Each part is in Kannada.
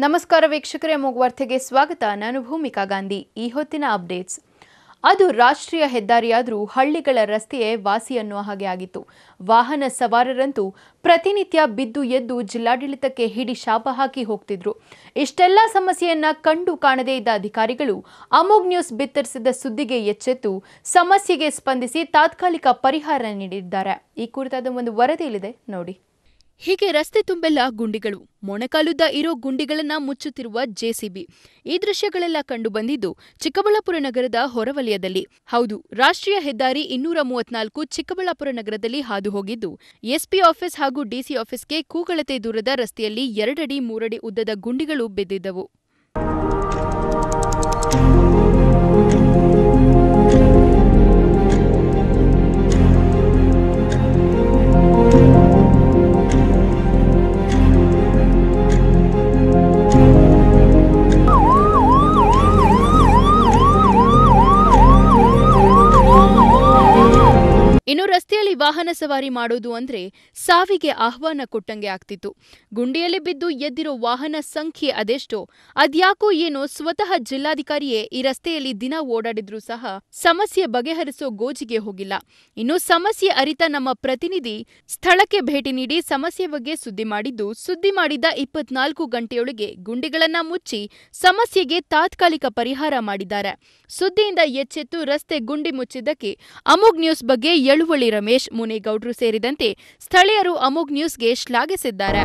ನಮಸ್ಕಾರ ವೀಕ್ಷಕರೇ ವಾರ್ತೆಗೆ ಸ್ವಾಗತ ನಾನು ಭೂಮಿಕಾ ಗಾಂಧಿ ಈ ಹೊತ್ತಿನ ಅಪ್ಡೇಟ್ಸ್ ಅದು ರಾಷ್ಟ್ರೀಯ ಹೆದ್ದಾರಿಯಾದರೂ ಹಳ್ಳಿಗಳ ರಸ್ತೆಯೇ ವಾಸಿ ಅನ್ನುವ ಹಾಗೆ ಆಗಿತ್ತು ವಾಹನ ಸವಾರರಂತೂ ಪ್ರತಿನಿತ್ಯ ಬಿದ್ದು ಎದ್ದು ಜಿಲ್ಲಾಡಳಿತಕ್ಕೆ ಹಿಡಿ ಶಾಪ ಹಾಕಿ ಹೋಗ್ತಿದ್ರು ಇಷ್ಟೆಲ್ಲ ಸಮಸ್ಯೆಯನ್ನ ಕಂಡು ಕಾಣದೇ ಇದ್ದ ಅಧಿಕಾರಿಗಳು ಅಮೋಘ್ ನ್ಯೂಸ್ ಬಿತ್ತರಿಸಿದ ಸುದ್ದಿಗೆ ಎಚ್ಚೆತ್ತು ಸಮಸ್ಯೆಗೆ ಸ್ಪಂದಿಸಿ ತಾತ್ಕಾಲಿಕ ಪರಿಹಾರ ನೀಡಿದ್ದಾರೆ ಈ ಕುರಿತಾದ ಒಂದು ವರದಿಯಲ್ಲಿದೆ ನೋಡಿ ಹೀಗೆ ರಸ್ತೆ ತುಂಬೆಲ್ಲ ಗುಂಡಿಗಳು ಮೊಣಕಾಲುದ್ದ ಇರೋ ಗುಂಡಿಗಳನ್ನ ಮುಚ್ಚುತ್ತಿರುವ ಜೆಸಿಬಿ ಈ ದೃಶ್ಯಗಳೆಲ್ಲ ಕಂಡು ಬಂದಿದ್ದು ಚಿಕ್ಕಬಳ್ಳಾಪುರ ನಗರದ ಹೊರವಲಯದಲ್ಲಿ ಹೌದು ರಾಷ್ಟ್ರೀಯ ಹೆದ್ದಾರಿ ಇನ್ನೂರ ಮೂವತ್ನಾಲ್ಕು ಚಿಕ್ಕಬಳ್ಳಾಪುರ ನಗರದಲ್ಲಿ ಹಾದು ಹೋಗಿದ್ದು ಎಸ್ಪಿ ಆಫೀಸ್ ಹಾಗೂ ಡಿಸಿ ಆಫೀಸ್ಗೆ ಕೂಗಳತೆ ದೂರದ ರಸ್ತೆಯಲ್ಲಿ ಎರಡಡಿ ಮೂರಡಿ ಉದ್ದದ ಗುಂಡಿಗಳು ಬಿದ್ದಿದ್ದವು ಇನ್ನು ರಸ್ತೆಯಲ್ಲಿ ವಾಹನ ಸವಾರಿ ಮಾಡೋದು ಅಂದ್ರೆ ಸಾವಿಗೆ ಆಹ್ವಾನ ಕೊಟ್ಟಂಗೆ ಆಗ್ತಿತ್ತು ಗುಂಡಿಯಲ್ಲಿ ಬಿದ್ದು ಎದ್ದಿರೋ ವಾಹನ ಸಂಖ್ಯೆ ಅದೆಷ್ಟೋ ಅದ್ಯಾಕೋ ಏನೋ ಸ್ವತಃ ಜಿಲ್ಲಾಧಿಕಾರಿಯೇ ಈ ರಸ್ತೆಯಲ್ಲಿ ದಿನ ಓಡಾಡಿದ್ರೂ ಸಹ ಸಮಸ್ಯೆ ಬಗೆಹರಿಸೋ ಗೋಜಿಗೆ ಹೋಗಿಲ್ಲ ಇನ್ನು ಸಮಸ್ಯೆ ಅರಿತ ನಮ್ಮ ಪ್ರತಿನಿಧಿ ಸ್ಥಳಕ್ಕೆ ಭೇಟಿ ನೀಡಿ ಸಮಸ್ಯೆ ಬಗ್ಗೆ ಸುದ್ದಿ ಮಾಡಿದ್ದು ಸುದ್ದಿ ಮಾಡಿದ ಇಪ್ಪತ್ನಾಲ್ಕು ಗಂಟೆಯೊಳಗೆ ಗುಂಡಿಗಳನ್ನ ಮುಚ್ಚಿ ಸಮಸ್ಯೆಗೆ ತಾತ್ಕಾಲಿಕ ಪರಿಹಾರ ಮಾಡಿದ್ದಾರೆ ಸುದ್ದಿಯಿಂದ ಎಚ್ಚೆತ್ತು ರಸ್ತೆ ಗುಂಡಿ ಮುಚ್ಚಿದ್ದಕ್ಕೆ ಅಮೋಘ್ ನ್ಯೂಸ್ ಬಗ್ಗೆ ಯಳುವಳ್ಳಿ ರಮೇಶ್ ಮುನೇಗೌಡ್ರು ಸೇರಿದಂತೆ ಸ್ಥಳೀಯರು ಅಮೋಘ್ ನ್ಯೂಸ್ಗೆ ಶ್ಲಾಘಿಸಿದ್ದಾರೆ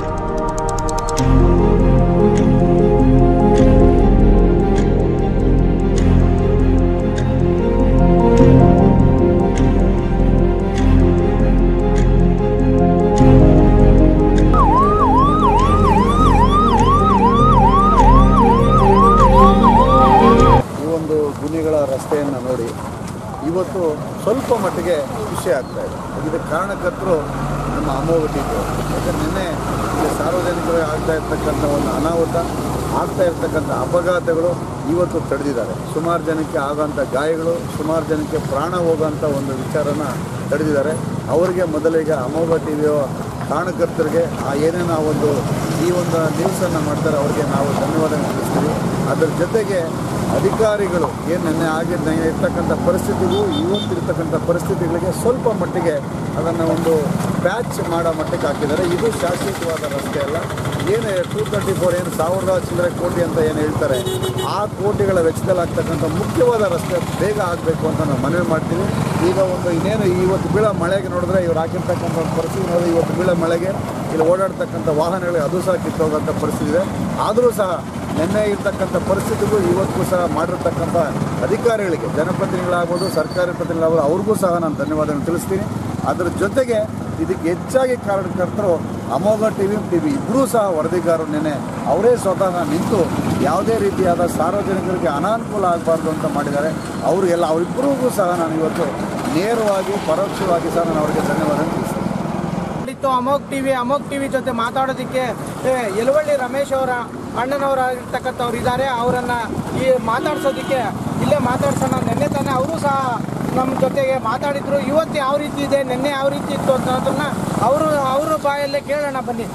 ಈ ಒಂದು ಗುಣಿಗಳ ರಸ್ತೆಯನ್ನು ನೋಡಿ ಇವತ್ತು ಸ್ವಲ್ಪ ಮಟ್ಟಿಗೆ ಖುಷಿ ಆಗ್ತಾ ಇದೆ ಇದಕ್ಕೆ ಕಾರಣಕರ್ತರು ನಮ್ಮ ಅಮೋಘ ಟೀಚರ್ ಯಾಕಂದ್ರೆ ನಿನ್ನೆ ಇಲ್ಲಿ ಸಾರ್ವಜನಿಕರಿಗೆ ಆಗ್ತಾ ಇರ್ತಕ್ಕಂಥ ಒಂದು ಅನಾಹುತ ಆಗ್ತಾ ಇರ್ತಕ್ಕಂಥ ಅಪಘಾತಗಳು ಇವತ್ತು ತಡೆದಿದ್ದಾರೆ ಸುಮಾರು ಜನಕ್ಕೆ ಆಗೋಂಥ ಗಾಯಗಳು ಸುಮಾರು ಜನಕ್ಕೆ ಪ್ರಾಣ ಹೋಗೋಂಥ ಒಂದು ವಿಚಾರನ ತಡೆದಿದ್ದಾರೆ ಅವರಿಗೆ ಮೊದಲಿಗೆ ಅಮೋಘ ಟಿ ವಿಯ ಕಾರಣಕರ್ತರಿಗೆ ಆ ಏನೇನು ಆ ಒಂದು ಈ ಒಂದು ನ್ಯೂಸನ್ನು ಮಾಡ್ತಾರೆ ಅವರಿಗೆ ನಾವು ಧನ್ಯವಾದ ತಿಳಿಸ್ತೀವಿ ಅದರ ಜೊತೆಗೆ ಅಧಿಕಾರಿಗಳು ಏನು ನೆನ್ನೆ ಆಗಿದ್ದ ಇರ್ತಕ್ಕಂಥ ಪರಿಸ್ಥಿತಿಗೂ ಇವತ್ತಿರ್ತಕ್ಕಂಥ ಪರಿಸ್ಥಿತಿಗಳಿಗೆ ಸ್ವಲ್ಪ ಮಟ್ಟಿಗೆ ಅದನ್ನು ಒಂದು ಪ್ಯಾಚ್ ಮಾಡೋ ಮಟ್ಟಕ್ಕೆ ಹಾಕಿದ್ದಾರೆ ಇದು ಶಾಶ್ವತವಾದ ರಸ್ತೆ ಅಲ್ಲ ಏನು ಟೂ ತರ್ಟಿ ಫೋರ್ ಏನು ಸಾವಿರದ ಚಿಲ್ಲರೆ ಕೋಟಿ ಅಂತ ಏನು ಹೇಳ್ತಾರೆ ಆ ಕೋಟಿಗಳ ವೆಚ್ಚದಲ್ಲಿ ಆಗ್ತಕ್ಕಂಥ ಮುಖ್ಯವಾದ ರಸ್ತೆ ಬೇಗ ಆಗಬೇಕು ಅಂತ ನಾವು ಮನವಿ ಮಾಡ್ತೀವಿ ಈಗ ಒಂದು ಇನ್ನೇನು ಇವತ್ತು ಬೀಳೋ ಮಳೆಗೆ ನೋಡಿದ್ರೆ ಇವ್ರು ಹಾಕಿರ್ತಕ್ಕಂಥ ಒಂದು ಪರಿಸ್ಥಿತಿ ನೋಡಿದ್ರೆ ಇವತ್ತು ಬೀಳೋ ಮಳೆಗೆ ಇಲ್ಲಿ ಓಡಾಡ್ತಕ್ಕಂಥ ವಾಹನಗಳಿಗೆ ಅದು ಸಹ ಕಿತ್ತೋಗೋಂಥ ಪರಿಸ್ಥಿತಿ ಇದೆ ಆದರೂ ಸಹ ನಿನ್ನೆ ಇರ್ತಕ್ಕಂಥ ಪರಿಸ್ಥಿತಿಗೂ ಇವತ್ತಿಗೂ ಸಹ ಮಾಡಿರ್ತಕ್ಕಂಥ ಅಧಿಕಾರಿಗಳಿಗೆ ಜನಪ್ರತಿನಿಧಿಗಳಾಗ್ಬೋದು ಸರ್ಕಾರಿ ಪ್ರತಿನಿಧಿಗಳಾಗ್ಬೋದು ಅವ್ರಿಗೂ ಸಹ ನಾನು ಧನ್ಯವಾದಗಳನ್ನು ತಿಳಿಸ್ತೀನಿ ಅದರ ಜೊತೆಗೆ ಇದಕ್ಕೆ ಹೆಚ್ಚಾಗಿ ಕಾರಣಕರ್ತರು ಅಮೋಘ ಟಿ ವಿ ಟಿ ವಿ ಇಬ್ಬರೂ ಸಹ ವರದಿಗಾರರು ನೆನೆ ಅವರೇ ಸ್ವತಃ ನಿಂತು ಯಾವುದೇ ರೀತಿಯಾದ ಸಾರ್ವಜನಿಕರಿಗೆ ಅನಾನುಕೂಲ ಆಗಬಾರ್ದು ಅಂತ ಮಾಡಿದ್ದಾರೆ ಅವರಿಗೆಲ್ಲ ಅವರಿಬ್ಬರಿಗೂ ಸಹ ನಾನು ಇವತ್ತು ನೇರವಾಗಿ ಪರೋಕ್ಷವಾಗಿ ಸಹ ನಾನು ಅವರಿಗೆ ಧನ್ಯವಾದ ತಿಳಿಸ್ತೀನಿ ಇತ್ತು ಅಮೋಕ್ ಟಿವಿ ಅಮೋಕ್ ಟಿವಿ ಜೊತೆ ಮಾತಾಡೋದಕ್ಕೆ ಏ, ಯಲವಳ್ಳಿ ರಮೇಶ್ ಅವರ ಅಣ್ಣನವರಾಗಿರ್ತಕ್ಕಂಥವ್ರು ಇದ್ದಾರೆ ಅವರನ್ನ ಈ ಮಾತಾಡ್ಸೋದಕ್ಕೆ ಇಲ್ಲೇ ಮಾತಾಡ್ಸೋಣ ನಿನ್ನೆ ತಾನೇ ಅವರು ಸಹ ನಮ್ಮ ಜೊತೆಗೆ ಮಾತಾಡಿದ್ರು ಇವತ್ತು ಯಾವ ರೀತಿ ಇದೆ ನಿನ್ನೆ ಯಾವ ರೀತಿ ಇತ್ತು ಅನ್ನೋದನ್ನ ಅವರು ಅವ್ರ ಬಾಯಲ್ಲೇ ಕೇಳೋಣ ಬನ್ನಿ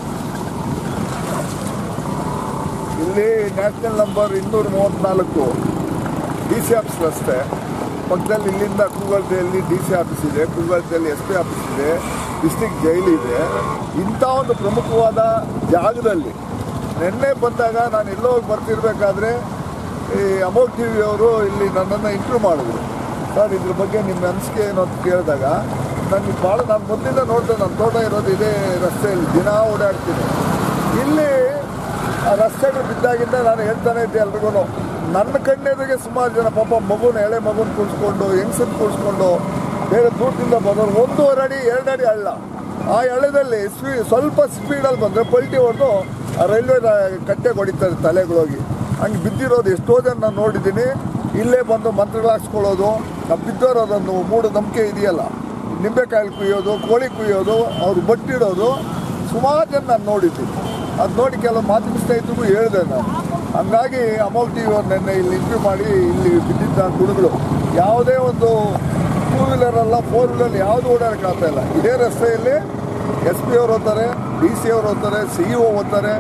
ಇಲ್ಲಿ ನ್ಯಾಷನಲ್ ನಂಬರ್ ಇನ್ನೂರ ಮೂವತ್ತ್ನಾಲ್ಕು ಡಿ ಸಿ ಆಫೀಸ್ ರಸ್ತೆ ಪಕ್ಕದಲ್ಲಿ ಇಲ್ಲಿಂದ ಕೂಗಲ್ತೆಯಲ್ಲಿ ಡಿ ಸಿ ಆಫೀಸ್ ಇದೆ ಕೂಗಲ್ತೆಯಲ್ಲಿ ಎಸ್ ಪಿ ಆಫೀಸ್ ಇದೆ ಡಿಸ್ಟಿಕ್ ಜೈಲು ಇದೆ ಇಂಥ ಒಂದು ಪ್ರಮುಖವಾದ ಜಾಗದಲ್ಲಿ ನಿನ್ನೆ ಬಂದಾಗ ನಾನು ಎಲ್ಲೋ ಹೋಗಿ ಬರ್ತಿರ್ಬೇಕಾದ್ರೆ ಈ ಅಮೋಕ್ ಟಿ ವಿಯವರು ಇಲ್ಲಿ ನನ್ನನ್ನು ಇಂಟರ್ವ್ಯೂ ಮಾಡಿದ್ರು ಸರ್ ಇದ್ರ ಬಗ್ಗೆ ನಿಮ್ಮ ಅನಿಸಿಕೆ ಏನು ಅಂತ ಕೇಳಿದಾಗ ನನಗೆ ಭಾಳ ನಾನು ಮೊದಲಿಂದ ನೋಡಿದೆ ನನ್ನ ತೋಟ ಇರೋದು ಇದೇ ರಸ್ತೆಯಲ್ಲಿ ದಿನ ಓಡಾಡ್ತೀನಿ ಇಲ್ಲಿ ಆ ರಸ್ತೆಗಳು ಬಿದ್ದಾಗಿಂದ ನಾನು ಹೇಳ್ತಾನೆ ಇದ್ದೆ ಎಲ್ರಿಗೂ ನನ್ನ ಕಣ್ಣೆದುರಿಗೆ ಸುಮಾರು ಜನ ಪಾಪ ಮಗುನ ಎಳೆ ಮಗುನ ಕೂರಿಸ್ಕೊಂಡು ಹೆಂಗಸನ್ ಕೂರಿಸ್ಕೊಂಡು ಬೇರೆ ದೂರದಿಂದ ಬಂದವರು ಒಂದೂವರೆ ಅಡಿ ಎರಡು ಅಡಿ ಹಳ್ಳ ಆ ಹಳ್ಳದಲ್ಲಿ ಸ್ಪೀ ಸ್ವಲ್ಪ ಸ್ಪೀಡಲ್ಲಿ ಬಂದರೆ ಪಲ್ಟಿ ಹೊಡೆದು ಆ ರೈಲ್ವೆ ಕಟ್ಟೆಗೆ ಹೊಡಿತಾರೆ ತಲೆಗಳೋಗಿ ಹಂಗೆ ಬಿದ್ದಿರೋದು ಎಷ್ಟೋ ಜನ ನಾನು ನೋಡಿದ್ದೀನಿ ಇಲ್ಲೇ ಬಂದು ಮಂತ್ರಗಳು ಹಾಕ್ಸ್ಕೊಳ್ಳೋದು ನಾವು ಬಿದ್ದೋರೋದೊಂದು ಮೂಢ ನಂಬಿಕೆ ಇದೆಯಲ್ಲ ನಿಂಬೆಕಾಯಿ ಕುಯ್ಯೋದು ಕೋಳಿ ಕುಯ್ಯೋದು ಅವ್ರು ಬಟ್ಟಿಡೋದು ಸುಮಾರು ಜನ ನಾನು ನೋಡಿದ್ದೀನಿ ಅದು ನೋಡಿ ಕೆಲವು ಮಾಧ್ಯಮ ಸ್ನೇಹಿತರಿಗೂ ಹೇಳಿದೆ ನಾನು ಹಂಗಾಗಿ ಅಮೋಕ್ ಟಿ ವಿ ಅವ್ರು ನಿನ್ನೆ ಇಲ್ಲಿ ಇಂಟರ್ವ್ಯೂ ಮಾಡಿ ಇಲ್ಲಿ ಬಿದ್ದಿದ್ದ ಗುರುಗಳು ಯಾವುದೇ ಒಂದು ಟೂ ವೀಲರ್ ಅಲ್ಲ ಫೋರ್ ವೀಲರ್ ಯಾವುದು ಓಡಾಡಕ್ಕೆ ಆಗ್ತಾ ಇಲ್ಲ ಇದೇ ರಸ್ತೆಯಲ್ಲಿ ಎಸ್ ಪಿ ಅವ್ರು ಹೋಗ್ತಾರೆ ಡಿ ಸಿ ಅವ್ರು ಹೋಗ್ತಾರೆ ಸಿ ಇ ಓ ಹೋಗ್ತಾರೆ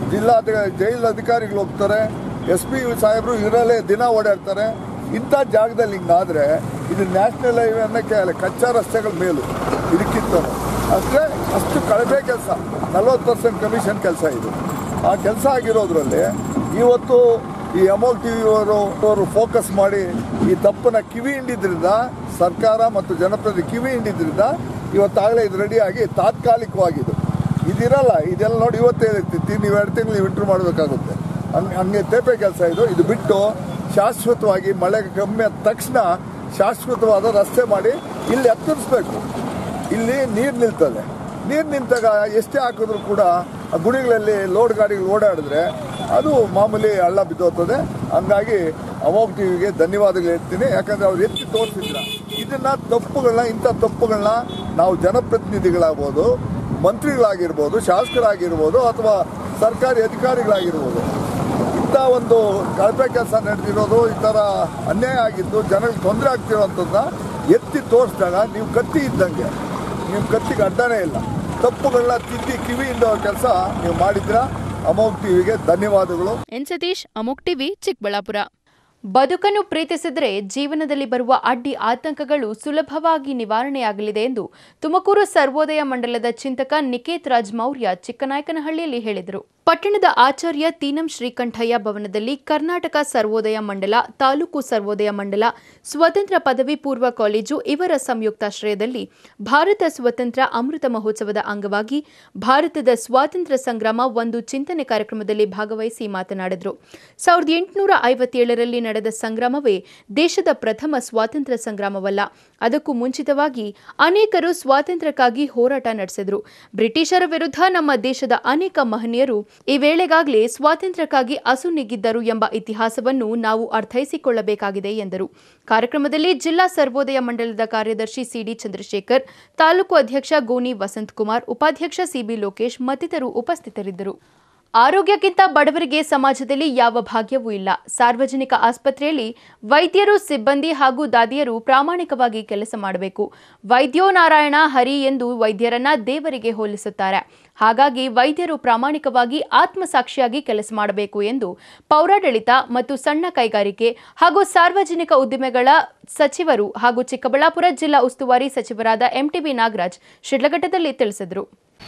ಜಿಲ್ಲಾಧಿಕ ಜೈಲ್ ಅಧಿಕಾರಿಗಳು ಹೋಗ್ತಾರೆ ಎಸ್ ಪಿ ಸಾಹೇಬರು ಇದರಲ್ಲೇ ದಿನ ಓಡಾಡ್ತಾರೆ ಇಂಥ ಜಾಗದಲ್ಲಿ ಹಿಂಗಾದ್ರೆ ಇದು ನ್ಯಾಷನಲ್ ಹೈವೇ ಅನ್ನೋಕ್ಕೆ ಅಲ್ಲ ಕಚ್ಚಾ ರಸ್ತೆಗಳ ಮೇಲೂ ಇದಕ್ಕಿಂತ ಅಷ್ಟೇ ಅಷ್ಟು ಕಳಪೆ ಕೆಲಸ ನಲ್ವತ್ತು ಪರ್ಸೆಂಟ್ ಕಮಿಷನ್ ಕೆಲಸ ಇದು ಆ ಕೆಲಸ ಆಗಿರೋದ್ರಲ್ಲಿ ಇವತ್ತು ಈ ಅಮೋಲ್ ಟಿ ವಿಯವರು ಅವರು ಫೋಕಸ್ ಮಾಡಿ ಈ ತಪ್ಪನ್ನ ಕಿವಿ ಹಿಂಡಿದ್ರಿಂದ ಸರ್ಕಾರ ಮತ್ತು ಜನಪ್ರತಿನಿಧಿ ಕಿವಿ ಹಿಂಡಿದ್ರಿಂದ ಇವತ್ತಾಗಲೇ ಇದು ರೆಡಿಯಾಗಿ ತಾತ್ಕಾಲಿಕವಾಗಿದ್ದು ಇದಿರಲ್ಲ ಇದೆಲ್ಲ ನೋಡಿ ಇವತ್ತೇ ಇರ್ತಿತ್ತು ನೀವು ಎರಡು ತಿಂಗಳು ನೀವು ಇಂಟ್ರೂ ಮಾಡಬೇಕಾಗುತ್ತೆ ಹಂಗೆ ಹಂಗೆ ತೇಪೆ ಕೆಲಸ ಇದು ಇದು ಬಿಟ್ಟು ಶಾಶ್ವತವಾಗಿ ಮಳೆ ಕಮ್ಮಿ ಆದ ತಕ್ಷಣ ಶಾಶ್ವತವಾದ ರಸ್ತೆ ಮಾಡಿ ಇಲ್ಲಿ ಎತ್ತರಿಸ್ಬೇಕು ಇಲ್ಲಿ ನೀರು ನಿಲ್ತದೆ ನೀರು ನಿಂತಾಗ ಎಷ್ಟೇ ಹಾಕಿದ್ರು ಕೂಡ ಆ ಗುಣಿಗಳಲ್ಲಿ ಲೋಡ್ ಗಾಡಿಗಳು ಓಡಾಡಿದ್ರೆ ಅದು ಮಾಮೂಲಿ ಹಳ್ಳ ಬಿದ್ದೋಗ್ತದೆ ಹಂಗಾಗಿ ಅಮೋಕ್ ಟಿವಿಗೆ ಧನ್ಯವಾದಗಳು ಹೇಳ್ತೀನಿ ಯಾಕಂದ್ರೆ ಅವ್ರು ಎತ್ತಿ ತೋರಿಸಿದ್ರ ಇದನ್ನ ತಪ್ಪುಗಳನ್ನ ಇಂಥ ತಪ್ಪುಗಳನ್ನ ನಾವು ಜನಪ್ರತಿನಿಧಿಗಳಾಗ್ಬೋದು ಮಂತ್ರಿಗಳಾಗಿರ್ಬೋದು ಶಾಸಕರಾಗಿರ್ಬೋದು ಅಥವಾ ಸರ್ಕಾರಿ ಅಧಿಕಾರಿಗಳಾಗಿರ್ಬೋದು ಇಂಥ ಒಂದು ಕಳಪೆ ಕೆಲಸ ನಡೆದಿರೋದು ಈ ಥರ ಅನ್ಯಾಯ ಆಗಿದ್ದು ಜನಗಳಿಗೆ ತೊಂದರೆ ಆಗ್ತಿರೋಂಥದ್ದನ್ನ ಎತ್ತಿ ತೋರಿಸಿದಾಗ ನೀವು ಕತ್ತಿ ಇದ್ದಂಗೆ ನಿಮ್ಮ ಕತ್ತಿಗೆ ಅಡ್ಡನೇ ಇಲ್ಲ ತಪ್ಪುಗಳನ್ನ ತಿದ್ದಿ ಕಿವಿಯಿಂದ ಕೆಲಸ ನೀವು ಮಾಡಿದ್ರ ಅಮೌಂಟ್ ಟಿವಿಗೆ ಧನ್ಯವಾದಗಳು ಎನ್ ಸತೀಶ್ ಅಮೋಕ್ ಟಿವಿ ಚಿಕ್ಕಬಳ್ಳಾಪುರ ಬದುಕನ್ನು ಪ್ರೀತಿಸಿದರೆ ಜೀವನದಲ್ಲಿ ಬರುವ ಅಡ್ಡಿ ಆತಂಕಗಳು ಸುಲಭವಾಗಿ ನಿವಾರಣೆಯಾಗಲಿದೆ ಎಂದು ತುಮಕೂರು ಸರ್ವೋದಯ ಮಂಡಲದ ಚಿಂತಕ ನಿಕೇತ್ ರಾಜ್ ಮೌರ್ಯ ಚಿಕ್ಕನಾಯಕನಹಳ್ಳಿಯಲ್ಲಿ ಹೇಳಿದರು ಪಟ್ಟಣದ ಆಚಾರ್ಯ ತೀನಂ ಶ್ರೀಕಂಠಯ್ಯ ಭವನದಲ್ಲಿ ಕರ್ನಾಟಕ ಸರ್ವೋದಯ ಮಂಡಲ ತಾಲೂಕು ಸರ್ವೋದಯ ಮಂಡಲ ಸ್ವತಂತ್ರ ಪದವಿ ಪೂರ್ವ ಕಾಲೇಜು ಇವರ ಸಂಯುಕ್ತಾಶ್ರಯದಲ್ಲಿ ಭಾರತ ಸ್ವತಂತ್ರ ಅಮೃತ ಮಹೋತ್ಸವದ ಅಂಗವಾಗಿ ಭಾರತದ ಸ್ವಾತಂತ್ರ್ಯ ಸಂಗ್ರಾಮ ಒಂದು ಚಿಂತನೆ ಕಾರ್ಯಕ್ರಮದಲ್ಲಿ ಭಾಗವಹಿಸಿ ಮಾತನಾಡಿದರು ಸಾವಿರದ ಎಂಟುನೂರ ಐವತ್ತೇಳರಲ್ಲಿ ನಡೆದ ಸಂಗ್ರಾಮವೇ ದೇಶದ ಪ್ರಥಮ ಸ್ವಾತಂತ್ರ್ಯ ಸಂಗ್ರಾಮವಲ್ಲ ಅದಕ್ಕೂ ಮುಂಚಿತವಾಗಿ ಅನೇಕರು ಸ್ವಾತಂತ್ರ್ಯಕ್ಕಾಗಿ ಹೋರಾಟ ನಡೆಸಿದರು ಬ್ರಿಟಿಷರ ವಿರುದ್ಧ ನಮ್ಮ ದೇಶದ ಅನೇಕ ಮಹನೀಯರು ಈ ವೇಳೆಗಾಗಲೇ ಸ್ವಾತಂತ್ರ್ಯಕ್ಕಾಗಿ ಅಸುನೀಗಿದ್ದರು ಎಂಬ ಇತಿಹಾಸವನ್ನು ನಾವು ಅರ್ಥೈಸಿಕೊಳ್ಳಬೇಕಾಗಿದೆ ಎಂದರು ಕಾರ್ಯಕ್ರಮದಲ್ಲಿ ಜಿಲ್ಲಾ ಸರ್ವೋದಯ ಮಂಡಲದ ಕಾರ್ಯದರ್ಶಿ ಸಿಡಿ ಚಂದ್ರಶೇಖರ್ ತಾಲೂಕು ಅಧ್ಯಕ್ಷ ಗೋನಿ ವಸಂತಕುಮಾರ್ ಉಪಾಧ್ಯಕ್ಷ ಸಿಬಿ ಲೋಕೇಶ್ ಮತ್ತಿತರರು ಉಪಸ್ಥಿತರಿದ್ದರು ಆರೋಗ್ಯಕ್ಕಿಂತ ಬಡವರಿಗೆ ಸಮಾಜದಲ್ಲಿ ಯಾವ ಭಾಗ್ಯವೂ ಇಲ್ಲ ಸಾರ್ವಜನಿಕ ಆಸ್ಪತ್ರೆಯಲ್ಲಿ ವೈದ್ಯರು ಸಿಬ್ಬಂದಿ ಹಾಗೂ ದಾದಿಯರು ಪ್ರಾಮಾಣಿಕವಾಗಿ ಕೆಲಸ ಮಾಡಬೇಕು ವೈದ್ಯೋ ನಾರಾಯಣ ಹರಿ ಎಂದು ವೈದ್ಯರನ್ನ ದೇವರಿಗೆ ಹೋಲಿಸುತ್ತಾರೆ ಹಾಗಾಗಿ ವೈದ್ಯರು ಪ್ರಾಮಾಣಿಕವಾಗಿ ಆತ್ಮಸಾಕ್ಷಿಯಾಗಿ ಕೆಲಸ ಮಾಡಬೇಕು ಎಂದು ಪೌರಾಡಳಿತ ಮತ್ತು ಸಣ್ಣ ಕೈಗಾರಿಕೆ ಹಾಗೂ ಸಾರ್ವಜನಿಕ ಉದ್ದಿಮೆಗಳ ಸಚಿವರು ಹಾಗೂ ಚಿಕ್ಕಬಳ್ಳಾಪುರ ಜಿಲ್ಲಾ ಉಸ್ತುವಾರಿ ಸಚಿವರಾದ ಎಂಟಿಬಿ ನಾಗರಾಜ್ ಶಿಡ್ಲಘಟ್ಟದಲ್ಲಿ ತಿಳಿಸಿದರು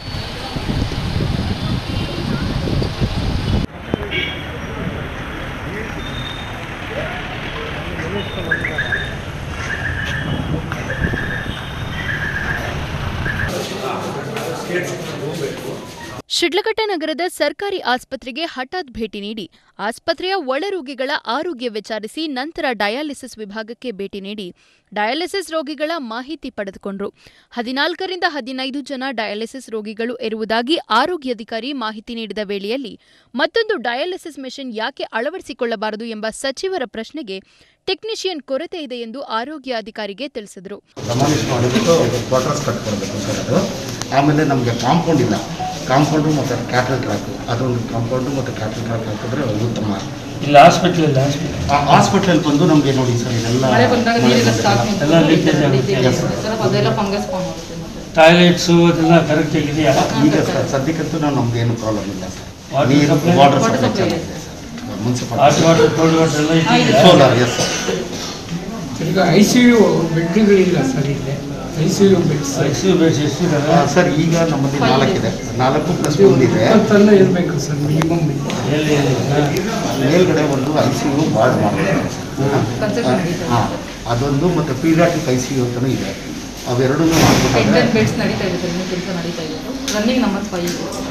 ಶಿಡ್ಲಘಟ್ಟ ನಗರದ ಸರ್ಕಾರಿ ಆಸ್ಪತ್ರೆಗೆ ಹಠಾತ್ ಭೇಟಿ ನೀಡಿ ಆಸ್ಪತ್ರೆಯ ಒಳರೋಗಿಗಳ ಆರೋಗ್ಯ ವಿಚಾರಿಸಿ ನಂತರ ಡಯಾಲಿಸಿಸ್ ವಿಭಾಗಕ್ಕೆ ಭೇಟಿ ನೀಡಿ ಡಯಾಲಿಸಿಸ್ ರೋಗಿಗಳ ಮಾಹಿತಿ ಪಡೆದುಕೊಂಡರು ಹದಿನಾಲ್ಕರಿಂದ ಹದಿನೈದು ಜನ ಡಯಾಲಿಸಿಸ್ ರೋಗಿಗಳು ಇರುವುದಾಗಿ ಆರೋಗ್ಯಾಧಿಕಾರಿ ಮಾಹಿತಿ ನೀಡಿದ ವೇಳೆಯಲ್ಲಿ ಮತ್ತೊಂದು ಡಯಾಲಿಸಿಸ್ ಮೆಷಿನ್ ಯಾಕೆ ಅಳವಡಿಸಿಕೊಳ್ಳಬಾರದು ಎಂಬ ಸಚಿವರ ಪ್ರಶ್ನೆಗೆ ಟೆಕ್ನಿಷಿಯನ್ ಕೊರತೆ ಇದೆ ಎಂದು ಆರೋಗ್ಯಾಧಿಕಾರಿಗೆ ತಿಳಿಸಿದರು ಡೆಮಾಲಿಷ್ ಮಾಡಿಬಿಟ್ಟು ಕ್ವಾರ್ಟರ್ಸ್ ಕಟ್ಕೊಳ್ಬೇಕು ಸರ್ ಅದು ಆಮೇಲೆ ನಮಗೆ ಕಾಂಪೌಂಡ್ ಇಲ್ಲ ಕಾಂಪೌಂಡು ಮತ್ತು ಕ್ಯಾಟಲ್ ಟ್ರ್ಯಾಕ್ ಅದೊಂದು ಕಾಂಪೌಂಡು ಮತ್ತು ಕ್ಯಾಟಲ್ ಟ್ರ್ಯಾಕ್ ಹಾಕಿದ್ರೆ ಉತ್ತಮ ಇಲ್ಲ ಹಾಸ್ಪಿಟ್ಲ್ ಇಲ್ಲ ಹಾಸ್ಪಿಟ್ಲ್ ಹಾಸ್ಪಿಟಲ್ ಬಂದು ನಮಗೆ ನೋಡಿ ಸರ್ ಇದೆಲ್ಲ ಮಳೆ ಬಂದಾಗ ನೀರೆಲ್ಲ ಸ್ಟಾಕ್ ಎಲ್ಲ leakage ಆಗುತ್ತೆ. ಸರ್ ಅದೆಲ್ಲ ಫಂಗಸ್ ಫಾರ್ಮ್ ಆಗುತ್ತೆ ಮತ್ತೆ ಟಾಯ್ಲೆಟ್ಸು ಅದೆಲ್ಲ ಕರೆಕ್ಟ್ ಆಗಿದೆಯಾ ಈಗ ಸರ್ ಸದ್ಯಕ್ಕಂತೂ ನಾವು ನಮ್ಗೆ ಏನು ಪ್ರಾಬ್ಲಮ್ ಇಲ್ಲ ಸರ್ Water ನೀರು supply? Water Water supply supply ಚೆನ್ನಾಗಿದೆ sir municipal hot water cold water ಎಲ್ಲ ಇದೆಯಾ ಸೋಲಾರ್ ಎಸ್ ಸರ್ ಈಗ ಐ ಸಿ ಯು ಬೆಡ್ಗಳಿಲ್ಲ ಸರ್ ಇಲ್ಲಿ I C U beds ICU ಬೇಸ್ ಎಷ್ಟಿದ್ದಾರೆ ಸರ್ ಈಗ ನಮ್ಮಲ್ಲಿ ನಾಲ್ಕಿದೆ ನಾಲ್ಕು ಪ್ಲಸ್ ಒಂದಿದೆ ಇಪ್ಪತ್ತಲ್ಲ ಇರಬೇಕು ಸರ್ ಮಿನಿಮಮ್ ಎಲ್ಲಿ ಎಲ್ಲಿ ಮೇಲ್ಗಡೆ ಒಂದು ಐ ಸಿ ಯು ವಾರ್ಡ್ ಮಾಡಿದೆ Construction ನಡೀತಾ ಇದೆ. ಹಾಂ ಅದೊಂದು ಮತ್ತು ಪೀರಿಯಾಟಿಕ್ ಐ ಸಿ ಯು ಅಂತಲೂ ಇದೆ ಅವೆರಡೂ ಟೆನ್ ಮಾಡ್ಬಿಟ್ಟಾದ್ರೆ ಬೆಡ್ಸ್ ನಡೀತಾ ಇದೆ ಸರ್ ಇನ್ನೂ ಕೆಲಸ ನಡೀತಾ ಇದೆ ರನ್ನಿಂಗ್ ನಂಬರ್ ಫೈವ್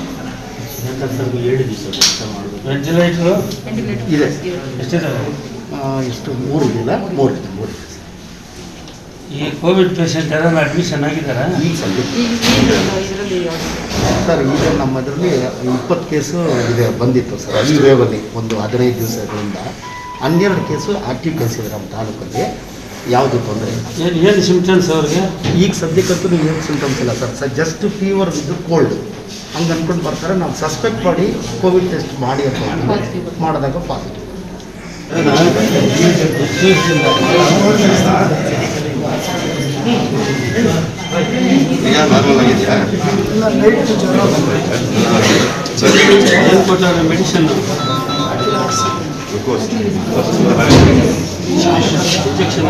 ವೆಂಟಿಲೇಟ್ರು ಇದೆ. ಎಷ್ಟಿದ್ದಾರೆ ಎಷ್ಟು ಮೂರು ಇದೆಯಲ್ಲ ಮೂರು ಇದೆ ಮೂರು ಇದೆ ಈ ಕೋವಿಡ್ ಪೇಷಂಟ್ ಯಾರು ಅಡ್ಮಿಷನ್ ಆಗಿದ್ದಾರಾ ಈಗ ಸದ್ಯ ಈಗ ಈಗ ಇದರಲ್ಲಿ ಸರ್ ಈಗ ನಮ್ಮದರಲ್ಲಿ ಇಪ್ಪತ್ತು ಕೇಸು ಇದೆ ಬಂದಿತ್ತು ಸರ್ ಈ ವೇವಲ್ಲಿ ಒಂದು ಹದಿನೈದು ದಿವಸಗಳಿಂದ ಹನ್ನೆರಡು ಕೇಸು ಆಕ್ಟಿವ್ ಕೇಸ್ ಇದೆ ನಮ್ಮ ತಾಲೂಕಲ್ಲಿ ಯಾವುದು ತೊಂದರೆ ಇಲ್ಲ ಏನು ಏನು ಸಿಮ್ಟಮ್ಸ್ ಅವ್ರಿಗೆ ಈಗ ಸದ್ಯಕ್ಕಂತೂ ನೀವು ಏನು ಸಿಂಟಮ್ಸ್ ಇಲ್ಲ ಸರ್ ಸರ್ ಜಸ್ಟ್ ಫೀವರ್ ಇದ್ದು ಕೋಲ್ಡ್ ಹಂಗೆ ಅಂದ್ಕೊಂಡು ಬರ್ತಾರೆ ನಾವು ಸಸ್ಪೆಕ್ಟ್ ಮಾಡಿ ಕೋವಿಡ್ ಟೆಸ್ಟ್ ಮಾಡಿ ಅಂತ ಹೇಳ್ತೀವಿ. Positive. ಮಾಡಿದಾಗ ಪಾಸಿಟಿವ್ ಈಗ ಆಗಿದೆಯಾ ನಾರ್ಮಲ್ ಆಗಿದೆಯಾ ಏನು ಕೊಟ್ಟಾರೆ ಮೆಡಿಸಿನ್ ಇಂಜೆಕ್ಷನ್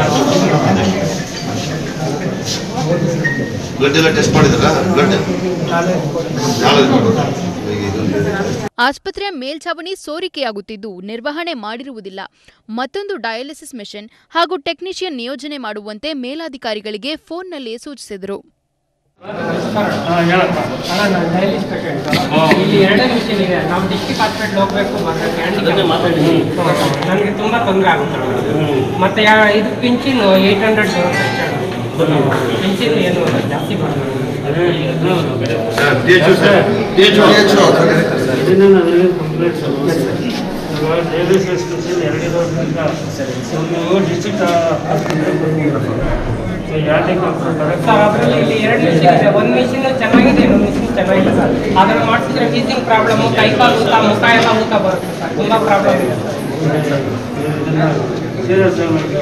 ಬ್ಲಡ್ ಎಲ್ಲ ಟೆಸ್ಟ್ ಮಾಡಿದಾರಾ ಬ್ಲಡ್ ನಾಳೆ ಈಗ ಇದೊಂದು ಆಸ್ಪತ್ರೆಯ ಮೇಲ್ಛಾವಣಿ ಸೋರಿಕೆಯಾಗುತ್ತಿದ್ದು ನಿರ್ವಹಣೆ ಮಾಡಿರುವುದಿಲ್ಲ ಮತ್ತೊಂದು ಡಯಾಲಿಸಿಸ್ ಮೆಷಿನ್ ಹಾಗೂ ಟೆಕ್ನಿಷಿಯನ್ ನಿಯೋಜನೆ ಮಾಡುವಂತೆ ಮೇಲಾಧಿಕಾರಿಗಳಿಗೆ ಫೋನ್ನಲ್ಲೇ ಸೂಚಿಸಿದರು ಹಾಂ ಹೇಳಪ್ಪ ಅಲ್ಲ ನಾನು ಡೈಲಿಸ್ ಪೇಷಂಟ್ ಇಲ್ಲಿ ಎರಡೇ ಮಿಷಿನ್ ಇದೆ ನಾವು ಡಿಸ್ಟಿಕ್ ಹಾಸ್ಪಿಟ್ಲ್ ಹೋಗ್ಬೇಕು ಅದನ್ನೇ ಮಾತಾಡಿದ್ದೀನಿ ನನಗೆ ತುಂಬ ತೊಂದರೆ ಆಗುತ್ತೆ ಮತ್ತೆ ಯಾ- ಇದು ಪಿಂಚಿನ್ ಏಯ್ಟ್ ಹಂಡ್ರೆಡ್ ಪಿಂಚಿನ್ ಏನು ಜಾಸ್ತಿ ಬರ್ತದೆ ಅದೇ ಇದನ್ನು sir D H sir D H ಇದನ್ನ ನಾವೆಲ್ಲ ಕಂಪ್ಲೇಂಟ್ಸ್ ಡಯಾಲಿಸಿಸ್ ಮಿಷನ್ ಎರಡಿರೋದ್ರಿಂದ ನೀವು ಡಿಸ್ಟ್ರಿಕ್ಟ್ ಆಸ್ಪತ್ರೆಗೆ ಬಂದಿದ್ದೀರ ಸೊ ಯಾವುದೇ ಕಂಪ್ಲೇಂಟ್ ಸರ್ ಅದರಲ್ಲಿ ಇಲ್ಲಿ ಎರಡು ಮಿಷಿನ್ ಇದೆ ಒಂದು ಮಿಷಿನ್ ಚೆನ್ನಾಗಿದೆ ಇನ್ನೊಂದು ಮಿಷಿನ್ ಚೆನ್ನಾಗಿಲ್ಲ ಸರ್ ಅದನ್ನು ಮಾಡಿಸಿದ್ರೆ ವೀಸಿಂಗ್ ಪ್ರಾಬ್ಲಮ್ಮು ಕೈ ಕಾಲು ಊತ ಮುಖ ಎಲ್ಲ ಊತ ಬರುತ್ತೆ ಸರ್ ತುಂಬ ಪ್ರಾಬ್ಲಮ್ ಇದೆ ಸೀರಿಯಸ್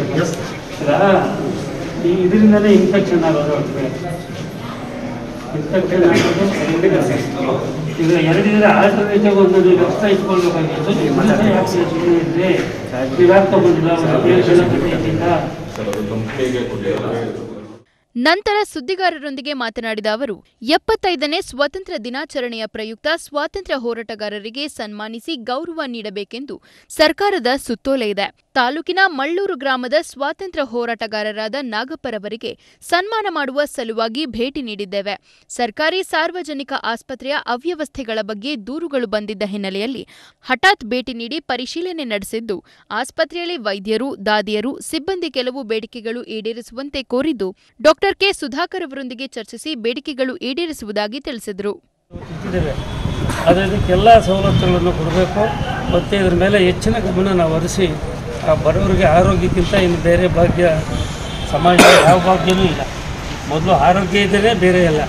ಈಗ ಇದರಿಂದಲೇ ಇನ್ಫೆಕ್ಷನ್ ಆಗೋದು ಇನ್ಫೆಕ್ಷನ್ ಆಗೋದು ಈಗ ಎರಡಿದ್ರೆ ಆಲ್ಟರ್ನೇಟಿವ್ ಒಂದು ನೀವು ಎಕ್ಸ್ಟ್ರಾ ಇಟ್ಕೊಳ್ಬೇಕಾಗಿತ್ತು ಇನ್ನೊಂದು ಯಾಕೆ ಸುಮ್ಮನೆ ಇದ್ರಿ ನೀವು ಯಾಕೆ ತಗೊಂಡಿಲ್ಲ ಒಂದು ಏಳು ಜನ ಕಟ್ಟಿದ್ದಿಲ್ಲ ನಂತರ ಸುದ್ದಿಗಾರರೊಂದಿಗೆ ಮಾತನಾಡಿದ ಅವರು ಎಪ್ಪತ್ತೈದನೇ ಸ್ವಾತಂತ್ರ್ಯ ದಿನಾಚರಣೆಯ ಪ್ರಯುಕ್ತ ಸ್ವಾತಂತ್ರ್ಯ ಹೋರಾಟಗಾರರಿಗೆ ಸನ್ಮಾನಿಸಿ ಗೌರವ ನೀಡಬೇಕೆಂದು ಸರ್ಕಾರದ ಸುತ್ತೋಲೆ ಇದೆ ತಾಲೂಕಿನ ಮಳ್ಳೂರು ಗ್ರಾಮದ ಸ್ವಾತಂತ್ರ್ಯ ಹೋರಾಟಗಾರರಾದ ನಾಗಪ್ಪರವರಿಗೆ ಸನ್ಮಾನ ಮಾಡುವ ಸಲುವಾಗಿ ಭೇಟಿ ನೀಡಿದ್ದೇವೆ ಸರ್ಕಾರಿ ಸಾರ್ವಜನಿಕ ಆಸ್ಪತ್ರೆಯ ಅವ್ಯವಸ್ಥೆಗಳ ಬಗ್ಗೆ ದೂರುಗಳು ಬಂದಿದ್ದ ಹಿನ್ನೆಲೆಯಲ್ಲಿ ಹಠಾತ್ ಭೇಟಿ ನೀಡಿ ಪರಿಶೀಲನೆ ನಡೆಸಿದ್ದು ಆಸ್ಪತ್ರೆಯಲ್ಲಿ ವೈದ್ಯರು ದಾದಿಯರು ಸಿಬ್ಬಂದಿ ಕೆಲವು ಬೇಡಿಕೆಗಳು ಈಡೇರಿಸುವಂತೆ ಕೋರಿದ್ದು ಡಾಕ್ಟರ್ ಕೆ ಸುಧಾಕರ್ ಅವರೊಂದಿಗೆ ಚರ್ಚಿಸಿ ಬೇಡಿಕೆಗಳು ಈಡೇರಿಸುವುದಾಗಿ ತಿಳಿಸಿದರು ಇಟ್ಟಿದ್ದೇವೆ ಆದರೆ ಇದಕ್ಕೆಲ್ಲ ಸವಲತ್ತುಗಳನ್ನು ಕೊಡಬೇಕು ಮತ್ತು ಇದ್ರ ಮೇಲೆ ಹೆಚ್ಚಿನ ಗಮನ ನಾವು ಹರಿಸಿ ಆ ಬಡವರಿಗೆ ಆರೋಗ್ಯಕ್ಕಿಂತ ಇನ್ನು ಬೇರೆ ಭಾಗ್ಯ ಸಮಾಜದಲ್ಲಿ ಯಾವ ಭಾಗ್ಯನೂ ಇಲ್ಲ ಮೊದಲು ಆರೋಗ್ಯ ಇದ್ದರೆ ಬೇರೆ ಎಲ್ಲ